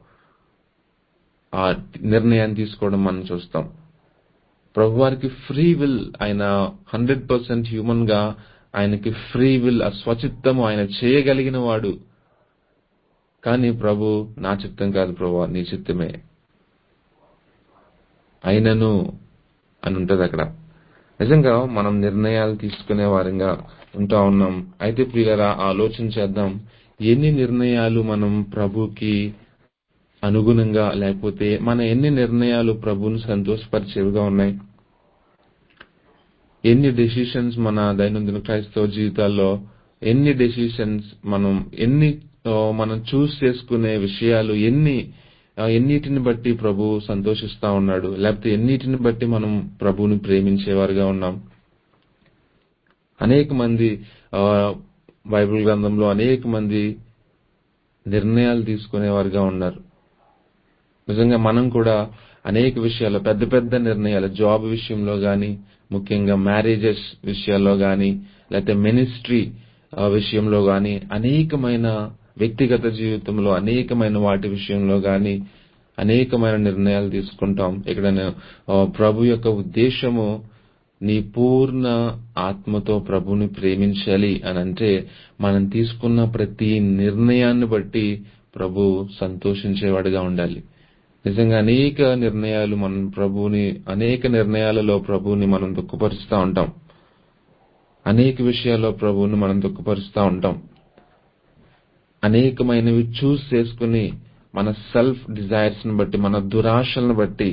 ఆ నిర్ణయాన్ని తీసుకోవడం మనం చూస్తాం ప్రభు వారికి ఫ్రీ విల్ ఆయన హండ్రెడ్ పర్సెంట్ హ్యూమన్ గా ఆయనకి ఫ్రీ విల్ ఆ స్వచిత్తము ఆయన చేయగలిగిన వాడు కానీ ప్రభు నా చిత్తం కాదు ప్రభు నీ చిత్తమే అయినను అని ఉంటది అక్కడ నిజంగా మనం నిర్ణయాలు తీసుకునే వారంగా ఉంటా ఉన్నాం అయితే ప్రియులరా ఆలోచన చేద్దాం ఎన్ని నిర్ణయాలు మనం ప్రభుకి అనుగుణంగా లేకపోతే మన ఎన్ని నిర్ణయాలు ప్రభుని సంతోషపరిచేవిగా ఉన్నాయి ఎన్ని డెసిషన్స్ మన దైనందిన క్రైస్తవ జీవితాల్లో ఎన్ని డెసిషన్స్ మనం ఎన్ని ఆ, మనం చూస్ చేసుకునే విషయాలు ఎన్ని ఆ, ఎన్నిటిని బట్టి ప్రభు సంతోషిస్తా ఉన్నాడు లేకపోతే ఎన్నిటిని బట్టి మనం ప్రభువుని ప్రేమించేవారుగా ఉన్నాం అనేక మంది ఆ, బైబిల్ గ్రంథంలో అనేక మంది నిర్ణయాలు తీసుకునేవారుగా ఉన్నారు నిజంగా మనం కూడా అనేక విషయాల్లో పెద్ద పెద్ద నిర్ణయాలు జాబ్ విషయంలో గాని ముఖ్యంగా మ్యారేజెస్ విషయాల్లో గాని లేకపోతే మినిస్ట్రీ విషయంలో గాని అనేకమైన వ్యక్తిగత జీవితంలో అనేకమైన వాటి విషయంలో గాని అనేకమైన నిర్ణయాలు తీసుకుంటాం ఇక్కడ నేను, ఆ, ప్రభు యొక్క ఉద్దేశము నీ పూర్ణ ఆత్మతో ప్రభుని ప్రేమించాలి అని అంటే మనం తీసుకున్న ప్రతి నిర్ణయాన్ని బట్టి ప్రభు సంతోషించేవాడిగా ఉండాలి నిజంగా అనేక నిర్ణయాలు మనం ప్రభుని అనేక నిర్ణయాలలో ప్రభుని మనం దుఃఖపరుస్తూ ఉంటాం అనేక విషయాల్లో ప్రభువుని మనం దుఃఖపరుస్తూ ఉంటాం అనేకమైనవి చూస్ చేసుకుని మన సెల్ఫ్ డిజైర్స్ ని బట్టి మన దురాశలను బట్టి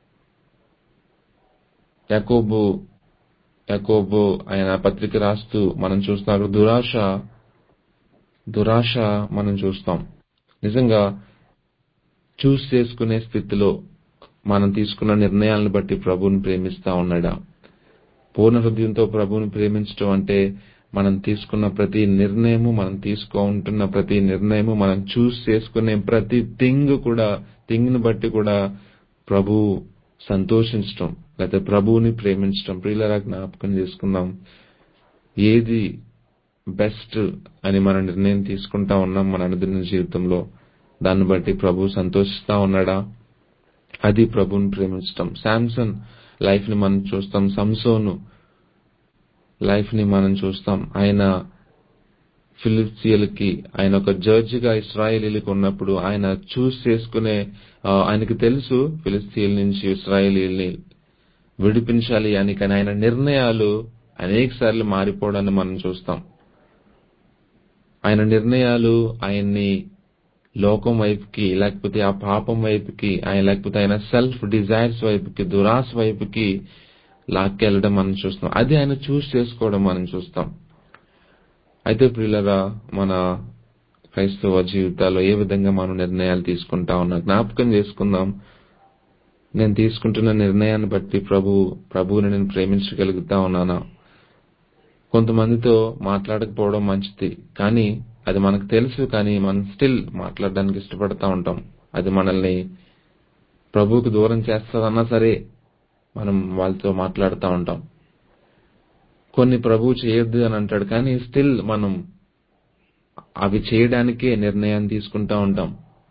యాకోబు యాకోబు ఆయన పత్రిక రాస్తూ మనం చూస్తాం దురాశ దురాశ మనం చూస్తాం నిజంగా చూస్ చేసుకునే స్థితిలో మనం తీసుకున్న నిర్ణయాలను బట్టి ప్రభువుని ప్రేమిస్తా ఉన్నాడా పూర్ణ హృదయంతో ప్రభువుని ప్రేమించడం అంటే మనం తీసుకున్న ప్రతి నిర్ణయము మనం తీసుకుంటున్న ప్రతి నిర్ణయము మనం చూస్ చేసుకునే ప్రతి థింగ్ కూడా థింగ్ ని బట్టి కూడా ప్రభు సంతోషించటం లేకపోతే ప్రభువుని ప్రేమించటం ప్రియులరా జ్ఞాపకం చేసుకుందాం ఏది బెస్ట్ అని మన నిర్ణయం తీసుకుంటా ఉన్నాం మన అనుదిన జీవితంలో దాన్ని బట్టి ప్రభు సంతోషిస్తా ఉన్నాడా అది ప్రభుని ప్రేమించటం శాంసన్ లైఫ్ ని మనం చూస్తాం సంసోను లైఫ్ ని మనం చూస్తాం ఆయన ఫిలిప్సియల్కి ఆయన ఒక జడ్జిగా ఇస్రాయేలీలకు ఉన్నప్పుడు ఆయన చూస్ చేసుకునే ఆ, ఆయనకి తెలుసు ఫిలిస్తీన్ల నుంచి ఇస్రాయేలీల్ని విడిపించాలి అని కానీ ఆయన నిర్ణయాలు అనేక సార్లు మారిపోవడాన్ని మనం చూస్తాం ఆయన నిర్ణయాలు ఆయన్ని లోకం వైపుకి లేకపోతే ఆ పాపం వైపుకి ఆయన లేకపోతే ఆయన సెల్ఫ్ డిజైర్స్ వైపుకి దురాశ వైపుకి లాక్కెళ్ళడం మనం చూస్తాం అది ఆయన చూస్ చేసుకోవడం మనం చూస్తాం అయితే ప్రియులరా మన క్రైస్తవ జీవితాల్లో ఏ విధంగా మనం నిర్ణయాలు తీసుకుంటా ఉన్నా జ్ఞాపకం చేసుకుందాం నేను తీసుకుంటున్న నిర్ణయాన్ని బట్టి ప్రభు ప్రభువుని నేను ప్రేమించగలుగుతా ఉన్నానా కొంతమందితో మాట్లాడకపోవడం మంచిది కానీ అది మనకు తెలుసు కానీ మనం స్టిల్ మాట్లాడడానికి ఇష్టపడతా ఉంటాం అది మనల్ని ప్రభువుకు దూరం చేస్తుందన్నా సరే మనం వాళ్ళతో మాట్లాడుతూ ఉంటాం కొన్ని ప్రభువు చేయొద్దు అని అంటాడు కానీ స్టిల్ మనం అవి చేయడానికే నిర్ణయాన్ని తీసుకుంటా ఉంటాం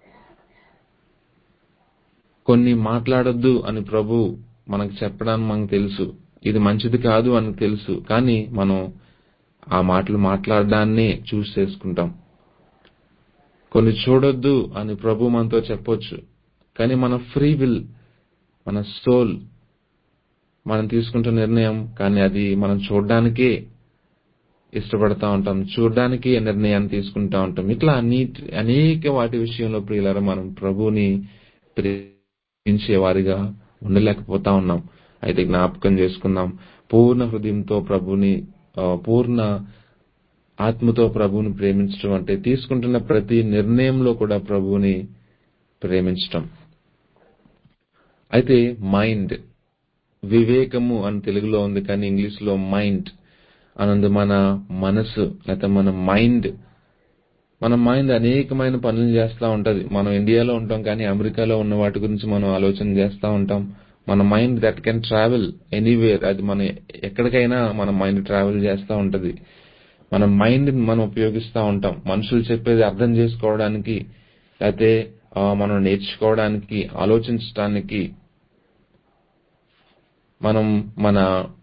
కొన్ని మాట్లాడొద్దు అని ప్రభు మనకు చెప్పడానికి మనకు తెలుసు ఇది మంచిది కాదు అని తెలుసు కానీ మనం ఆ మాటలు మాట్లాడడాన్నే చూస్ చేసుకుంటాం కొన్ని చూడొద్దు అని ప్రభు మనతో చెప్పొచ్చు కానీ మన ఫ్రీ విల్ మన సోల్ మనం తీసుకుంటున్న నిర్ణయం కానీ అది మనం చూడడానికే ఇష్టపడతా ఉంటాం చూడడానికి నిర్ణయాన్ని తీసుకుంటా ఉంటాం ఇట్లా అన్ని అనేక వాటి విషయంలో ప్రియులారా మనం ప్రభుని ప్రేమించే వారిగా ఉండలేకపోతా ఉన్నాం అయితే జ్ఞాపకం చేసుకుందాం పూర్ణ హృదయంతో ప్రభుని ఆ, పూర్ణ ఆత్మతో ప్రభువుని ప్రేమించడం అంటే తీసుకుంటున్న ప్రతి నిర్ణయంలో కూడా ప్రభువుని ప్రేమించటం అయితే మైండ్ వివేకము అని తెలుగులో ఉంది కానీ ఇంగ్లీష్ లో మైండ్ అనందు మన మనసు లేకపోతే మన మైండ్ మన మైండ్ అనేకమైన పనులు చేస్తూ ఉంటది మనం ఇండియాలో ఉంటాం కానీ అమెరికాలో ఉన్న వాటి గురించి మనం ఆలోచన చేస్తూ ఉంటాం మన mind that can travel anywhere అది మన ఎక్కడికైనా మన మైండ్ ట్రావెల్ చేస్తూ ఉంటది మన మైండ్ మనం ఉపయోగిస్తూ ఉంటాం మనుషులు చెప్పేది అర్థం చేసుకోవడానికి లేకపోతే ఆ, మనం నేర్చుకోవడానికి ఆలోచించడానికి మనం మన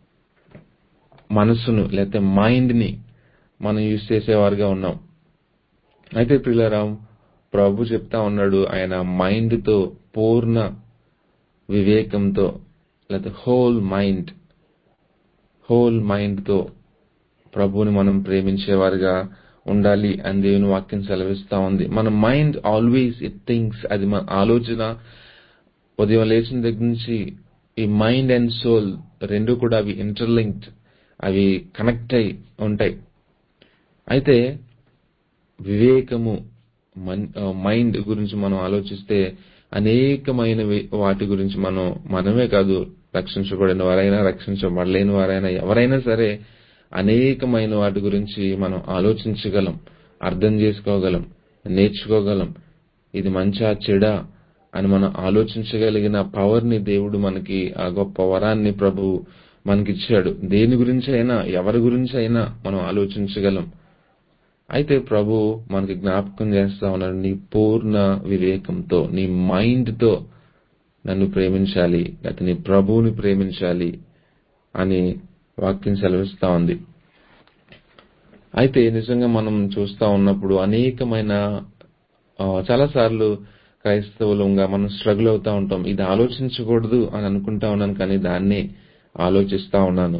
మనసును లేకపోతే మైండ్ ని మనం యూజ్ చేసేవారుగా ఉన్నాం అయితే పిల్లరాం ప్రభు చెప్తా ఉన్నాడు ఆయన మైండ్ తో పూర్ణ వివేకంతో లేకపోతే హోల్ మైండ్ హోల్ మైండ్ తో ప్రభువుని మనం ప్రేమించేవారుగా ఉండాలి అని దేవుని వాక్యం సెలవిస్తా ఉంది మన మైండ్ ఆల్వేస్ ఇట్ థింగ్స్ అది మన ఆలోచన ఉదయం లేచిన దగ్గర నుంచి ఈ మైండ్ అండ్ సోల్ రెండు కూడా అవి ఇంటర్లింక్డ్ అవి కనెక్ట్ అయి ఉంటాయి అయితే వివేకము మైండ్ గురించి మనం ఆలోచిస్తే అనేకమైన వి- వాటి గురించి మనం మనమే కాదు రక్షించబడిన వారైనా రక్షించబడలేని వారైనా ఎవరైనా సరే అనేకమైన వాటి గురించి మనం ఆలోచించగలం అర్థం చేసుకోగలం నేర్చుకోగలం ఇది మంచా చెడా అని మనం ఆలోచించగలిగిన పవర్ ని దేవుడు మనకి ఆ గొప్ప వరాన్ని ప్రభు మనకిచ్చాడు దేని గురించి అయినా ఎవరి గురించి అయినా మనం ఆలోచించగలం అయితే ప్రభు మనకి జ్ఞాపకం చేస్తా ఉన్నాడు నీ పూర్ణ వివేకంతో నీ మైండ్ తో నన్ను ప్రేమించాలి లేకపోతే నీ ప్రభువుని ప్రేమించాలి అని వాక్యం సెలవిస్తా ఉంది అయితే నిజంగా మనం చూస్తా ఉన్నప్పుడు అనేకమైన చాలా సార్లు క్రైస్తవులంగా మనం స్ట్రగుల్ అవుతా ఉంటాం ఇది ఆలోచించకూడదు అని అనుకుంటా ఉన్నాను కానీ దాన్నే ఆలోచిస్తా ఉన్నాను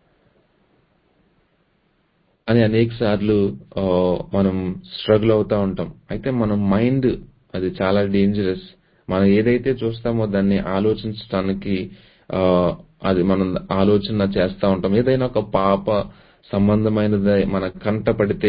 అని అనేక సార్లు మనం స్ట్రగుల్ అవుతా ఉంటాం అయితే మన మైండ్ అది చాలా డేంజరస్ మనం ఏదైతే చూస్తామో దాన్ని ఆలోచించడానికి అది మనం ఆలోచన చేస్తా ఉంటాం ఏదైనా ఒక పాప సంబంధమైనది మన కంట పడితే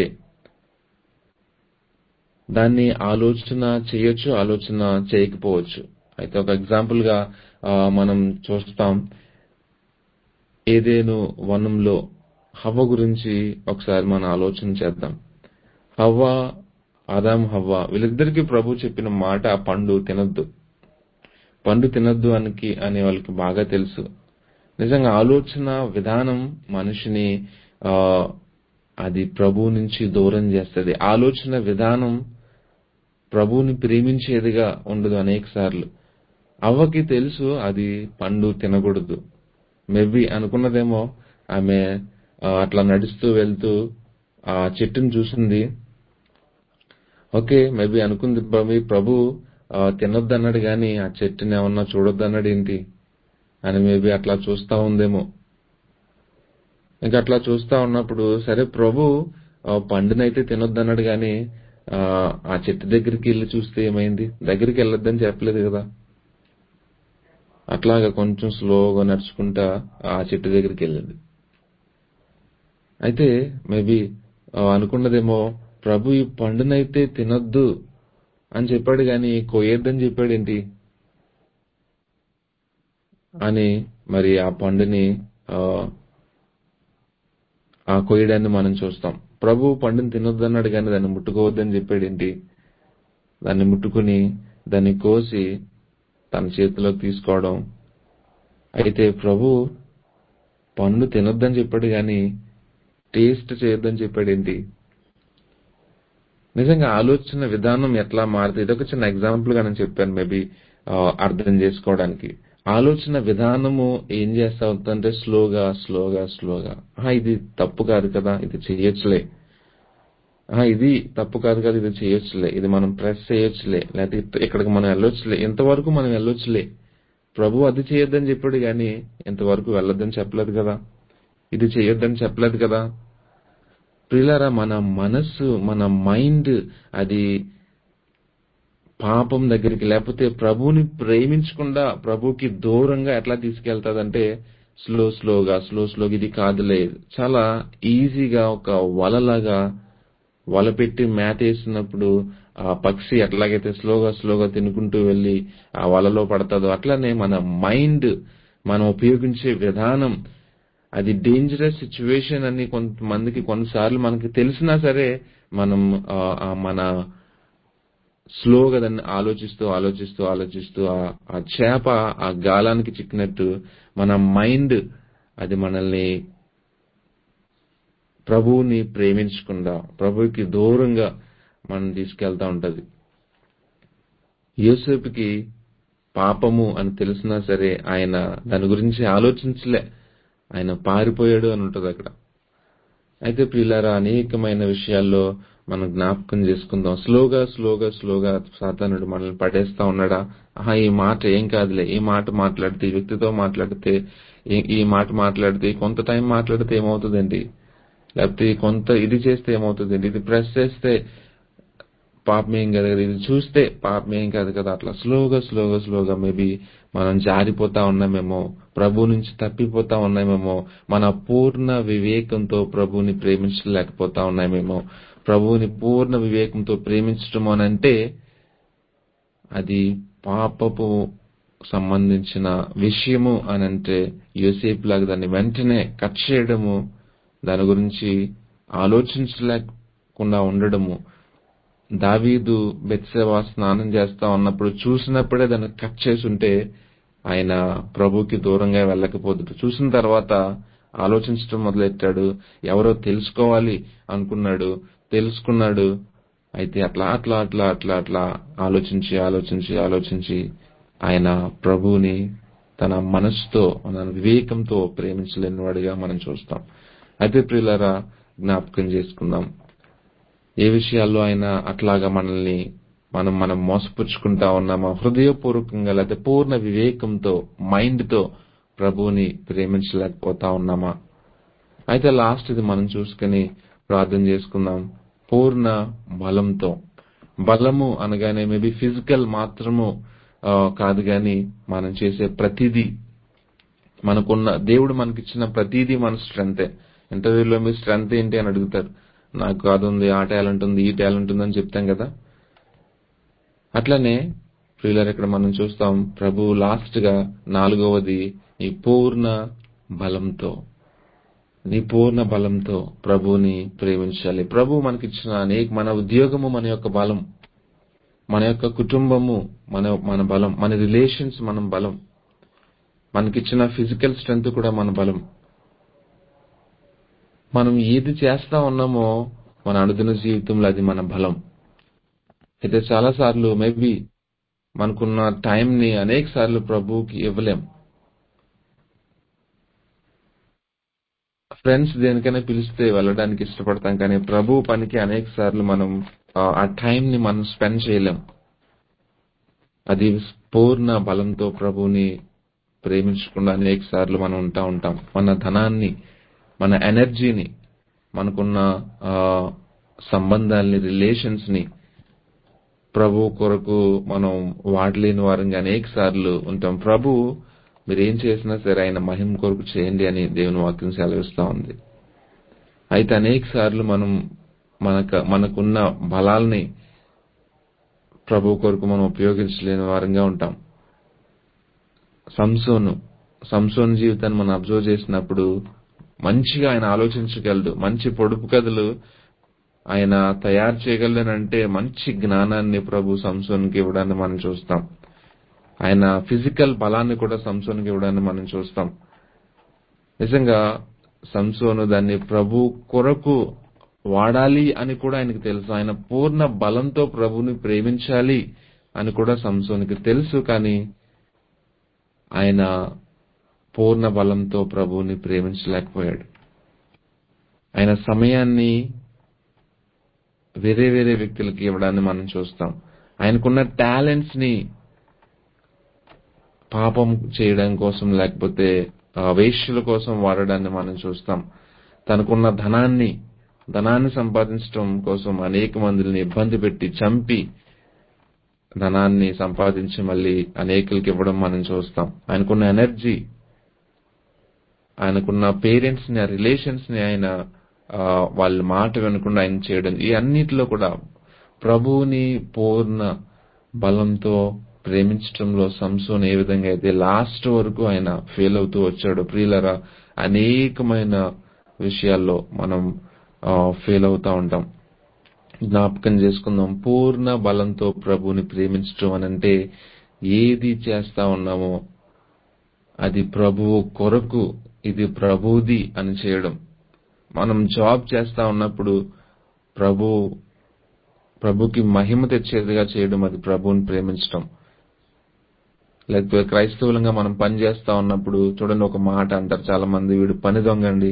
దాన్ని ఆలోచన చేయొచ్చు ఆలోచన చేయకపోవచ్చు అయితే ఒక ఎగ్జాంపుల్ గా మనం చూస్తాం ఏదేను వనంలో హవ్వ గురించి ఒకసారి మనం ఆలోచన చేద్దాం హవ్వ ఆదాం హవ్వ వీళ్ళిద్దరికి ప్రభు చెప్పిన మాట పండు తినద్దు పండు తినద్దు అనికి అనే వాళ్ళకి బాగా తెలుసు నిజంగా ఆలోచన విధానం మనిషిని అది ప్రభు నుంచి దూరం చేస్తుంది ఆలోచన విధానం ప్రభువుని ప్రేమించేదిగా ఉండదు అనేక సార్లు అవ్వకి తెలుసు అది పండు తినకూడదు మేబీ అనుకున్నదేమో ఆమె అట్లా నడుస్తూ వెళ్తూ ఆ చెట్టును చూసింది ఓకే మేబీ అనుకుంది ప్రభు తినొద్దు అన్నాడు కానీ ఆ చెట్టుని ఏమన్నా చూడొద్దు అన్నాడు ఏంటి అని మేబీ అట్లా చూస్తా ఉందేమో ఇంకా అట్లా చూస్తా ఉన్నప్పుడు సరే ప్రభు పండునైతే తినొద్దు అన్నాడు కానీ ఆ చెట్టు దగ్గరికి వెళ్ళి చూస్తే ఏమైంది దగ్గరికి వెళ్ళొద్దని చెప్పలేదు కదా అట్లాగా కొంచెం స్లోగా నడుచుకుంటా ఆ చెట్టు దగ్గరికి వెళ్ళింది అయితే మేబీ అనుకున్నదేమో ప్రభు ఈ పండునైతే తినొద్దు అని చెప్పాడు కానీ కొయ్యొద్దని చెప్పాడు ఏంటి అని మరి ఆ పండుని ఆ కొయ్యడాన్ని మనం చూస్తాం ప్రభు పండుని తినొద్దన్నాడు కానీ దాన్ని ముట్టుకోవద్దని చెప్పాడు ఏంటి దాన్ని ముట్టుకుని దాన్ని కోసి తన చేతిలోకి తీసుకోవడం అయితే ప్రభు పండు తినొద్దని చెప్పాడు కానీ టేస్ట్ చేయొద్దని చెప్పాడు ఏంటి నిజంగా ఆలోచన విధానం ఎట్లా మారుతుంది ఇదొక చిన్న ఎగ్జాంపుల్ గా నేను చెప్పాను మేబీ అర్థం చేసుకోవడానికి ఆలోచన విధానము ఏం చేస్తా ఉంటుందంటే స్లోగా స్లోగా స్లోగా ఇది తప్పు కాదు కదా ఇది చేయొచ్చులే ఇది తప్పు కాదు కదా ఇది చేయొచ్చులే ఇది మనం ప్రెస్ చేయొచ్చులే లేకపోతే ఇక్కడికి మనం వెళ్ళొచ్చులే ఇంతవరకు మనం వెళ్ళొచ్చులే ప్రభు అది చేయొద్దని చెప్పాడు కానీ ఇంతవరకు వెళ్ళొద్దని చెప్పలేదు కదా ఇది చేయొద్దని చెప్పలేదు కదా ప్రియులారా మన మనస్సు మన మైండ్ అది పాపం దగ్గరికి లేకపోతే ప్రభుని ప్రేమించకుండా ప్రభుకి దూరంగా ఎట్లా తీసుకెళ్తాదంటే స్లో స్లోగా స్లో స్లోగా ఇది కాదులే చాలా ఈజీగా ఒక వలలాగా వల పెట్టి మేత వేసినప్పుడు ఆ పక్షి ఎట్లాగైతే స్లోగా స్లోగా తినుకుంటూ వెళ్ళి ఆ వలలో పడతాదో అట్లానే మన మైండ్ మనం ఉపయోగించే విధానం అది డేంజరస్ సిచ్యువేషన్ అని కొంతమందికి కొన్నిసార్లు మనకి తెలిసినా సరే మనం మన స్లోగా దాన్ని ఆలోచిస్తూ ఆలోచిస్తూ ఆలోచిస్తూ ఆ చేప ఆ గాలానికి చిక్కినట్టు మన మైండ్ అది మనల్ని ప్రభువుని ప్రేమించకుండా ప్రభువుకి దూరంగా మనం తీసుకెళ్తా ఉంటది యోసేపుకి పాపము అని తెలిసినా సరే ఆయన దాని గురించి ఆలోచించలే ఆయన పారిపోయాడు అని ఉంటది అక్కడ అయితే ప్రియులారా అనేకమైన విషయాల్లో మనం జ్ఞాపకం చేసుకుందాం స్లోగా స్లోగా స్లోగా సాతానుడు మనల్ని పడేస్తా ఉన్నాడా ఆహా ఈ మాట ఏం కాదులే ఈ మాట మాట్లాడితే ఈ వ్యక్తితో మాట్లాడితే ఈ మాట మాట్లాడితే కొంత టైం మాట్లాడితే ఏమవుతుందండి లేకపోతే కొంత ఇది చేస్తే ఏమవుతుందండి ఇది ప్రెస్ చేస్తే పాపం ఏం కాదు కదా ఇది చూస్తే పాపం ఏం కాదు కదా అట్లా స్లోగా స్లోగా స్లోగా మేబీ మనం జారిపోతా ఉన్నామేమో ప్రభు నుంచి తప్పిపోతా ఉన్నామేమో మన పూర్ణ వివేకంతో ప్రభుని ప్రేమించలేకపోతా ఉన్నామేమో ప్రభువుని పూర్ణ వివేకంతో ప్రేమించడం అనంటే అది పాపపు సంబంధించిన విషయము అనంటే యోసేపు లాగా దాన్ని వెంటనే కట్ చేయడము దాని గురించి ఆలోచించలేకుండా ఉండడము దావీదు బెత్సేవా స్నానం చేస్తా ఉన్నప్పుడు చూసినప్పుడే దాన్ని కట్ చేసి ఉంటే ఆయన ప్రభుకి దూరంగా వెళ్ళకపోదుడు చూసిన తర్వాత ఆలోచించడం మొదలెట్టాడు ఎవరో తెలుసుకోవాలి అనుకున్నాడు తెలుసుకున్నాడు అయితే అట్లా అట్లా అట్లా అట్లా అట్లా ఆలోచించి ఆలోచించి ఆలోచించి ఆయన ప్రభువుని తన మనసుతో మన వివేకంతో ప్రేమించలేని వాడిగా మనం చూస్తాం అయితే ప్రియులరా జ్ఞాపకం చేసుకుందాం ఏ విషయాల్లో అయినా అట్లాగా మనల్ని మనం మనం మోసపుచ్చుకుంటా ఉన్నామా హృదయపూర్వకంగా లేకపోతే పూర్ణ వివేకంతో మైండ్ తో ప్రభువుని ప్రేమించలేకపోతా ఉన్నామా అయితే లాస్ట్ ఇది మనం చూసుకుని ప్రార్థన చేసుకుందాం పూర్ణ బలంతో బలము అనగానే మేబీ ఫిజికల్ మాత్రము ఆ, కాదు గాని మనం చేసే ప్రతిదీ మనకున్న దేవుడు మనకిచ్చిన ప్రతిదీ మన స్ట్రెంతే ఇంటర్వ్యూలో మీ స్ట్రెంత్ ఏంటి అని అడుగుతారు నాకు అది ఉంది ఆ టాలెంట్ ఉంది ఈ టాలెంట్ ఉంది అని చెప్తాం కదా అట్లనే ప్రియులర్ ఇక్కడ మనం చూస్తాం ప్రభు లాస్ట్ గా నాలుగవది ఈ పూర్ణ బలంతో నీ పూర్ణ బలంతో ప్రభువుని ప్రేమించాలి ప్రభు మనకిచ్చిన అనేక మన ఉద్యోగము మన యొక్క బలం మన యొక్క కుటుంబము మన మన బలం మన రిలేషన్స్ మనం బలం మనకిచ్చిన ఫిజికల్ స్ట్రెంగ్త్ కూడా మన బలం మనం ఏది చేస్తా ఉన్నామో మన అనుదిన జీవితంలో అది మన బలం అయితే చాలా సార్లు మేబీ మనకున్న టైం ని అనేక సార్లు ప్రభువుకి ఇవ్వలేం ఫ్రెండ్స్ దేనికైనా పిలిస్తే వెళ్ళడానికి ఇష్టపడతాం కానీ ప్రభు పనికి అనేక సార్లు మనం ఆ, ఆ టైం ని మనం స్పెండ్ చేయలేం అది పూర్ణ బలంతో ప్రభువుని ప్రేమించకుండా అనేక సార్లు మనం ఉంటా ఉంటాం మన ధనాన్ని మన ఎనర్జీని మనకున్న ఆ, సంబంధాల్ని రిలేషన్స్ ని ప్రభు కొరకు మనం వాడలేని వారంగా అనేక సార్లు ఉంటాం ప్రభు మీరు ఏం చేసినా సరే ఆయన మహిమ కొరకు చేయండి అని దేవుని వాక్యం సెలవిస్తా ఉంది అయితే అనేక సార్లు మనం మనక మనకున్న బలాల్ని ప్రభు కొరకు మనం ఉపయోగించలేని వారంగా ఉంటాం సంసోను సంసోన్ జీవితాన్ని మనం అబ్జర్వ్ చేసినప్పుడు మంచిగా ఆయన ఆలోచించగలడు మంచి పొడుపు కథలు ఆయన తయారు చేయగలనంటే మంచి జ్ఞానాన్ని ప్రభు సంసోన్కి ఇవ్వడాన్ని మనం చూస్తాం ఆయన ఫిజికల్ బలాన్ని కూడా సంసోన్కి ఇవ్వడాన్ని మనం చూస్తాం నిజంగా సంసోను దాన్ని ప్రభు కొరకు వాడాలి అని కూడా ఆయనకు తెలుసు ఆయన పూర్ణ బలంతో ప్రభుని ప్రేమించాలి అని కూడా సంసోనికి తెలుసు కానీ ఆయన పూర్ణ బలంతో ప్రభువుని ప్రేమించలేకపోయాడు ఆయన సమయాన్ని వేరే వేరే వ్యక్తులకి ఇవ్వడాన్ని మనం చూస్తాం ఆయనకున్న టాలెంట్స్ ని పాపం చేయడం కోసం లేకపోతే ఆ, వేశ్యల కోసం వాడడాన్ని మనం చూస్తాం తనకున్న ధనాన్ని ధనాన్ని సంపాదించడం కోసం అనేక మందిని ఇబ్బంది పెట్టి చంపి ధనాన్ని సంపాదించి మళ్ళీ అనేకులకి ఇవ్వడం మనం చూస్తాం ఆయనకున్న ఎనర్జీ ఆయనకున్న పేరెంట్స్ ని ఆ రిలేషన్స్ ని ఆయన ఆ, వాళ్ళ మాట వినకుండా ఆయన చేయడం ఈ అన్నిటిలో కూడా ప్రభువుని పూర్ణ బలంతో ప్రేమించడంలో సంసోన్ ఏ విధంగా అయితే లాస్ట్ వరకు ఆయన ఫెయిల్ అవుతూ వచ్చాడు ప్రియులరా అనేకమైన విషయాల్లో మనం ఫెయిల్ అవుతా ఉంటాం జ్ఞాపకం చేసుకుందాం పూర్ణ బలంతో ప్రభువుని ప్రేమించడం అని అంటే ఏది చేస్తా ఉన్నామో అది ప్రభువు కొరకు ఇది ప్రభువుది అని చేయడం మనం జాబ్ చేస్తా ఉన్నప్పుడు ప్రభు ప్రభుకి మహిమ తెచ్చేదిగా చేయడం అది ప్రభువుని ప్రేమించడం లేకపోతే క్రైస్తవులంగా మనం పని చేస్తా ఉన్నప్పుడు చూడండి ఒక మాట అంటారు చాలా మంది వీడు పని దొంగండి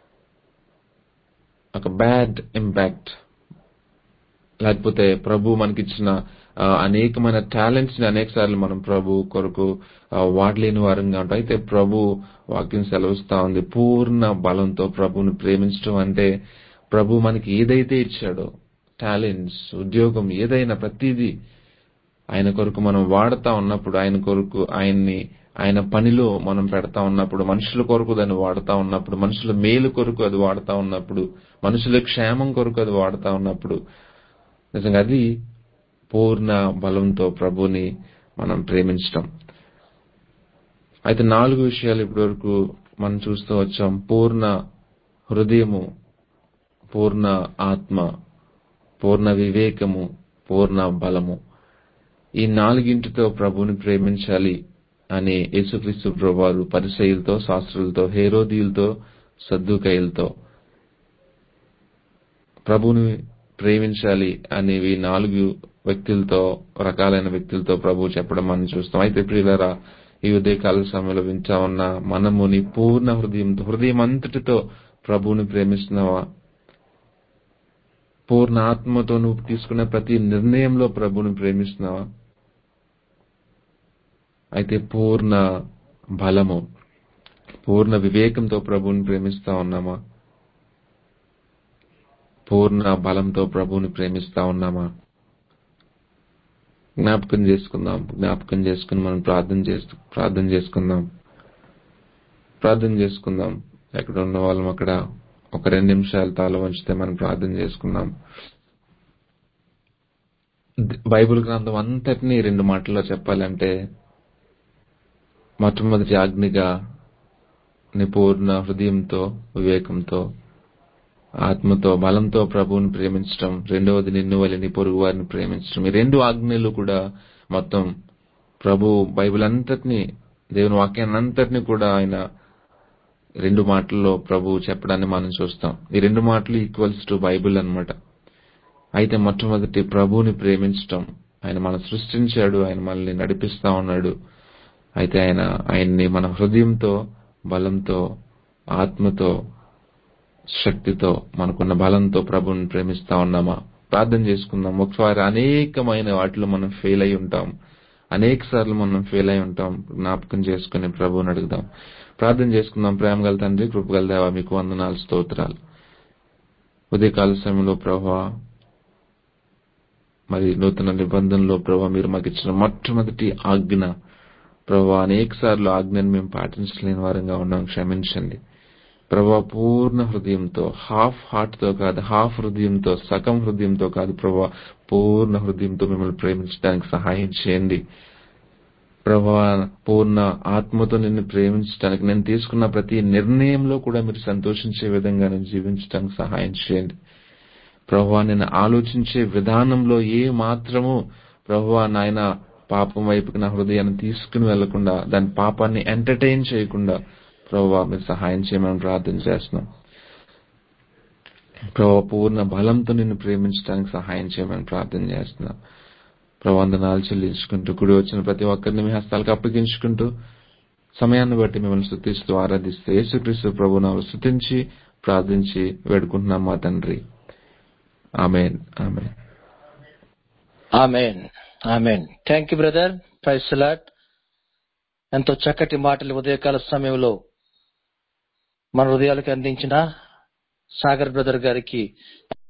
ఒక బ్యాడ్ ఇంపాక్ట్ లేకపోతే ప్రభు మనకిచ్చిన ఆ, అనేకమైన టాలెంట్స్ ని అనేక సార్లు మనం ప్రభు కొరకు ఆ, వాడలేని వారంగా ఉంటాం అయితే ప్రభు వాక్యం సెలవుస్తా ఉంది పూర్ణ బలంతో ప్రభుని ప్రేమించడం అంటే ప్రభు మనకి ఏదైతే ఇచ్చాడో టాలెంట్స్ ఉద్యోగం ఏదైనా ప్రతిదీ ఆయన కొరకు మనం వాడుతా ఉన్నప్పుడు ఆయన కొరకు ఆయన్ని ఆయన పనిలో మనం పెడతా ఉన్నప్పుడు మనుషుల కొరకు దాన్ని వాడుతా ఉన్నప్పుడు మనుషుల మేలు కొరకు అది వాడుతా ఉన్నప్పుడు మనుషుల క్షేమం కొరకు అది వాడుతా ఉన్నప్పుడు నిజంగా అది పూర్ణ బలంతో ప్రభుని మనం ప్రేమించటం అయితే నాలుగు విషయాలు ఇప్పటివరకు మనం చూస్తూ వచ్చాం పూర్ణ హృదయము పూర్ణ ఆత్మ పూర్ణ వివేకము పూర్ణ బలము ఈ నాలుగింటితో ప్రభువుని ప్రేమించాలి అని యేసుక్రీస్తు ప్రభువారు పరిసయులతో శాస్త్రులతో హేరోదీయులతో సద్దుకైలతో ప్రభువుని ప్రేమించాలి అనేవి నాలుగు వ్యక్తులతో రకాలైన వ్యక్తులతో ప్రభు చెప్పడం మనం చూస్తాం అయితే ప్రియులరా ఈ ఉదయకాల సమయంలో వింటా ఉన్న మనము నీ పూర్ణ హృదయంతో హృదయం అంతటితో ప్రభువుని ప్రేమిస్తున్నావా పూర్ణ ఆత్మతో నువ్వు తీసుకున్న ప్రతి నిర్ణయంలో ప్రభువుని ప్రేమిస్తున్నావా అయితే పూర్ణ బలము పూర్ణ వివేకంతో ప్రభువుని ప్రేమిస్తా ఉన్నామా పూర్ణ బలంతో ప్రభువుని ప్రేమిస్తా ఉన్నామా జ్ఞాపకం చేసుకుందాం జ్ఞాపకం చేసుకుని మనం ప్రార్థన చేస్తూ ప్రార్థన చేసుకుందాం ప్రార్థన చేసుకుందాం ఎక్కడ ఉన్న వాళ్ళం అక్కడ ఒక రెండు నిమిషాలు తాళ వంచితే మనం ప్రార్థన చేసుకుందాం బైబిల్ గ్రంథం అంతటినీ రెండు మాటల్లో చెప్పాలంటే మొట్టమొదటి ఆజ్ఞగా నీ పూర్ణ హృదయంతో వివేకంతో ఆత్మతో బలంతో ప్రభువుని ప్రేమించడం రెండవది నిన్ను వల్ల నీ పొరుగు వారిని ప్రేమించడం ఈ రెండు ఆజ్ఞలు కూడా మొత్తం ప్రభు బైబిల్ అంతటిని దేవుని వాక్యాన్ని అంతటిని కూడా ఆయన రెండు మాటల్లో ప్రభు చెప్పడాన్ని మనం చూస్తాం ఈ రెండు మాటలు ఈక్వల్స్ టు బైబిల్ అన్నమాట అయితే మొట్టమొదటి ప్రభువుని ప్రేమించటం ఆయన మనం సృష్టించాడు ఆయన మనల్ని నడిపిస్తా ఉన్నాడు అయితే ఆయన ఆయన్ని మన హృదయంతో బలంతో ఆత్మతో శక్తితో మనకున్న బలంతో ప్రభుని ప్రేమిస్తా ఉన్నామా ప్రార్థన చేసుకుందాం ఒకసారి అనేకమైన వాటిలో మనం ఫెయిల్ అయి ఉంటాం అనేక సార్లు మనం ఫెయిల్ అయి ఉంటాం జ్ఞాపకం చేసుకుని ప్రభువుని అడుగుదాం ప్రార్థన చేసుకుందాం ప్రేమ గల తండ్రి కృపగల దేవా మీకు వందనాలు స్తోత్రాలు ఉదయకాల సమయంలో ప్రభా మరి నూతన నిబంధనలో ప్రభా మీరు మాకు ఇచ్చిన మొట్టమొదటి ఆజ్ఞ ప్రభా అనేక సార్లు ఆజ్ఞను మేము పాటించలేని వారంగా ఉన్నాం క్షమించండి ప్రభా పూర్ణ హృదయంతో హాఫ్ హార్ట్ తో కాదు హాఫ్ హృదయంతో సగం హృదయంతో కాదు ప్రభా పూర్ణ హృదయంతో మిమ్మల్ని ప్రేమించడానికి సహాయం చేయండి ప్రభా పూర్ణ ఆత్మతో నిన్ను ప్రేమించడానికి నేను తీసుకున్న ప్రతి నిర్ణయంలో కూడా మీరు సంతోషించే విధంగా నేను జీవించడానికి సహాయం చేయండి ప్రభా నేను ఆలోచించే విధానంలో ఏ మాత్రము ప్రభా నాయన పాపం వైపుకి నా హృదయాన్ని తీసుకుని వెళ్లకుండా దాని పాపాన్ని ఎంటర్టైన్ చేయకుండా ప్రభా మీరు సహాయం చేయమని ప్రార్థన చేస్తున్నాం ప్రభా పూర్ణ బలంతో నిన్ను ప్రేమించడానికి సహాయం చేయమని ప్రార్థన చేస్తున్నాం ప్రవందనాలు చెల్లించుకుంటూ కుడి వచ్చిన ప్రతి ఒక్కరిని మీ హస్తాలకు అప్పగించుకుంటూ సమయాన్ని బట్టి మిమ్మల్ని స్థుతిస్తూ ఆరాధిస్తూ యేసుక్రీస్తు ప్రభునాలు స్థుతించి ప్రార్థించి వేడుకుంటున్నాం మా తండ్రి amen amen amen amen thank you brother praise Lord ఎంతో చక్కటి మాటలు ఉదయకాల సమయంలో మన హృదయాలకు అందించిన సాగర్ బ్రదర్ గారికి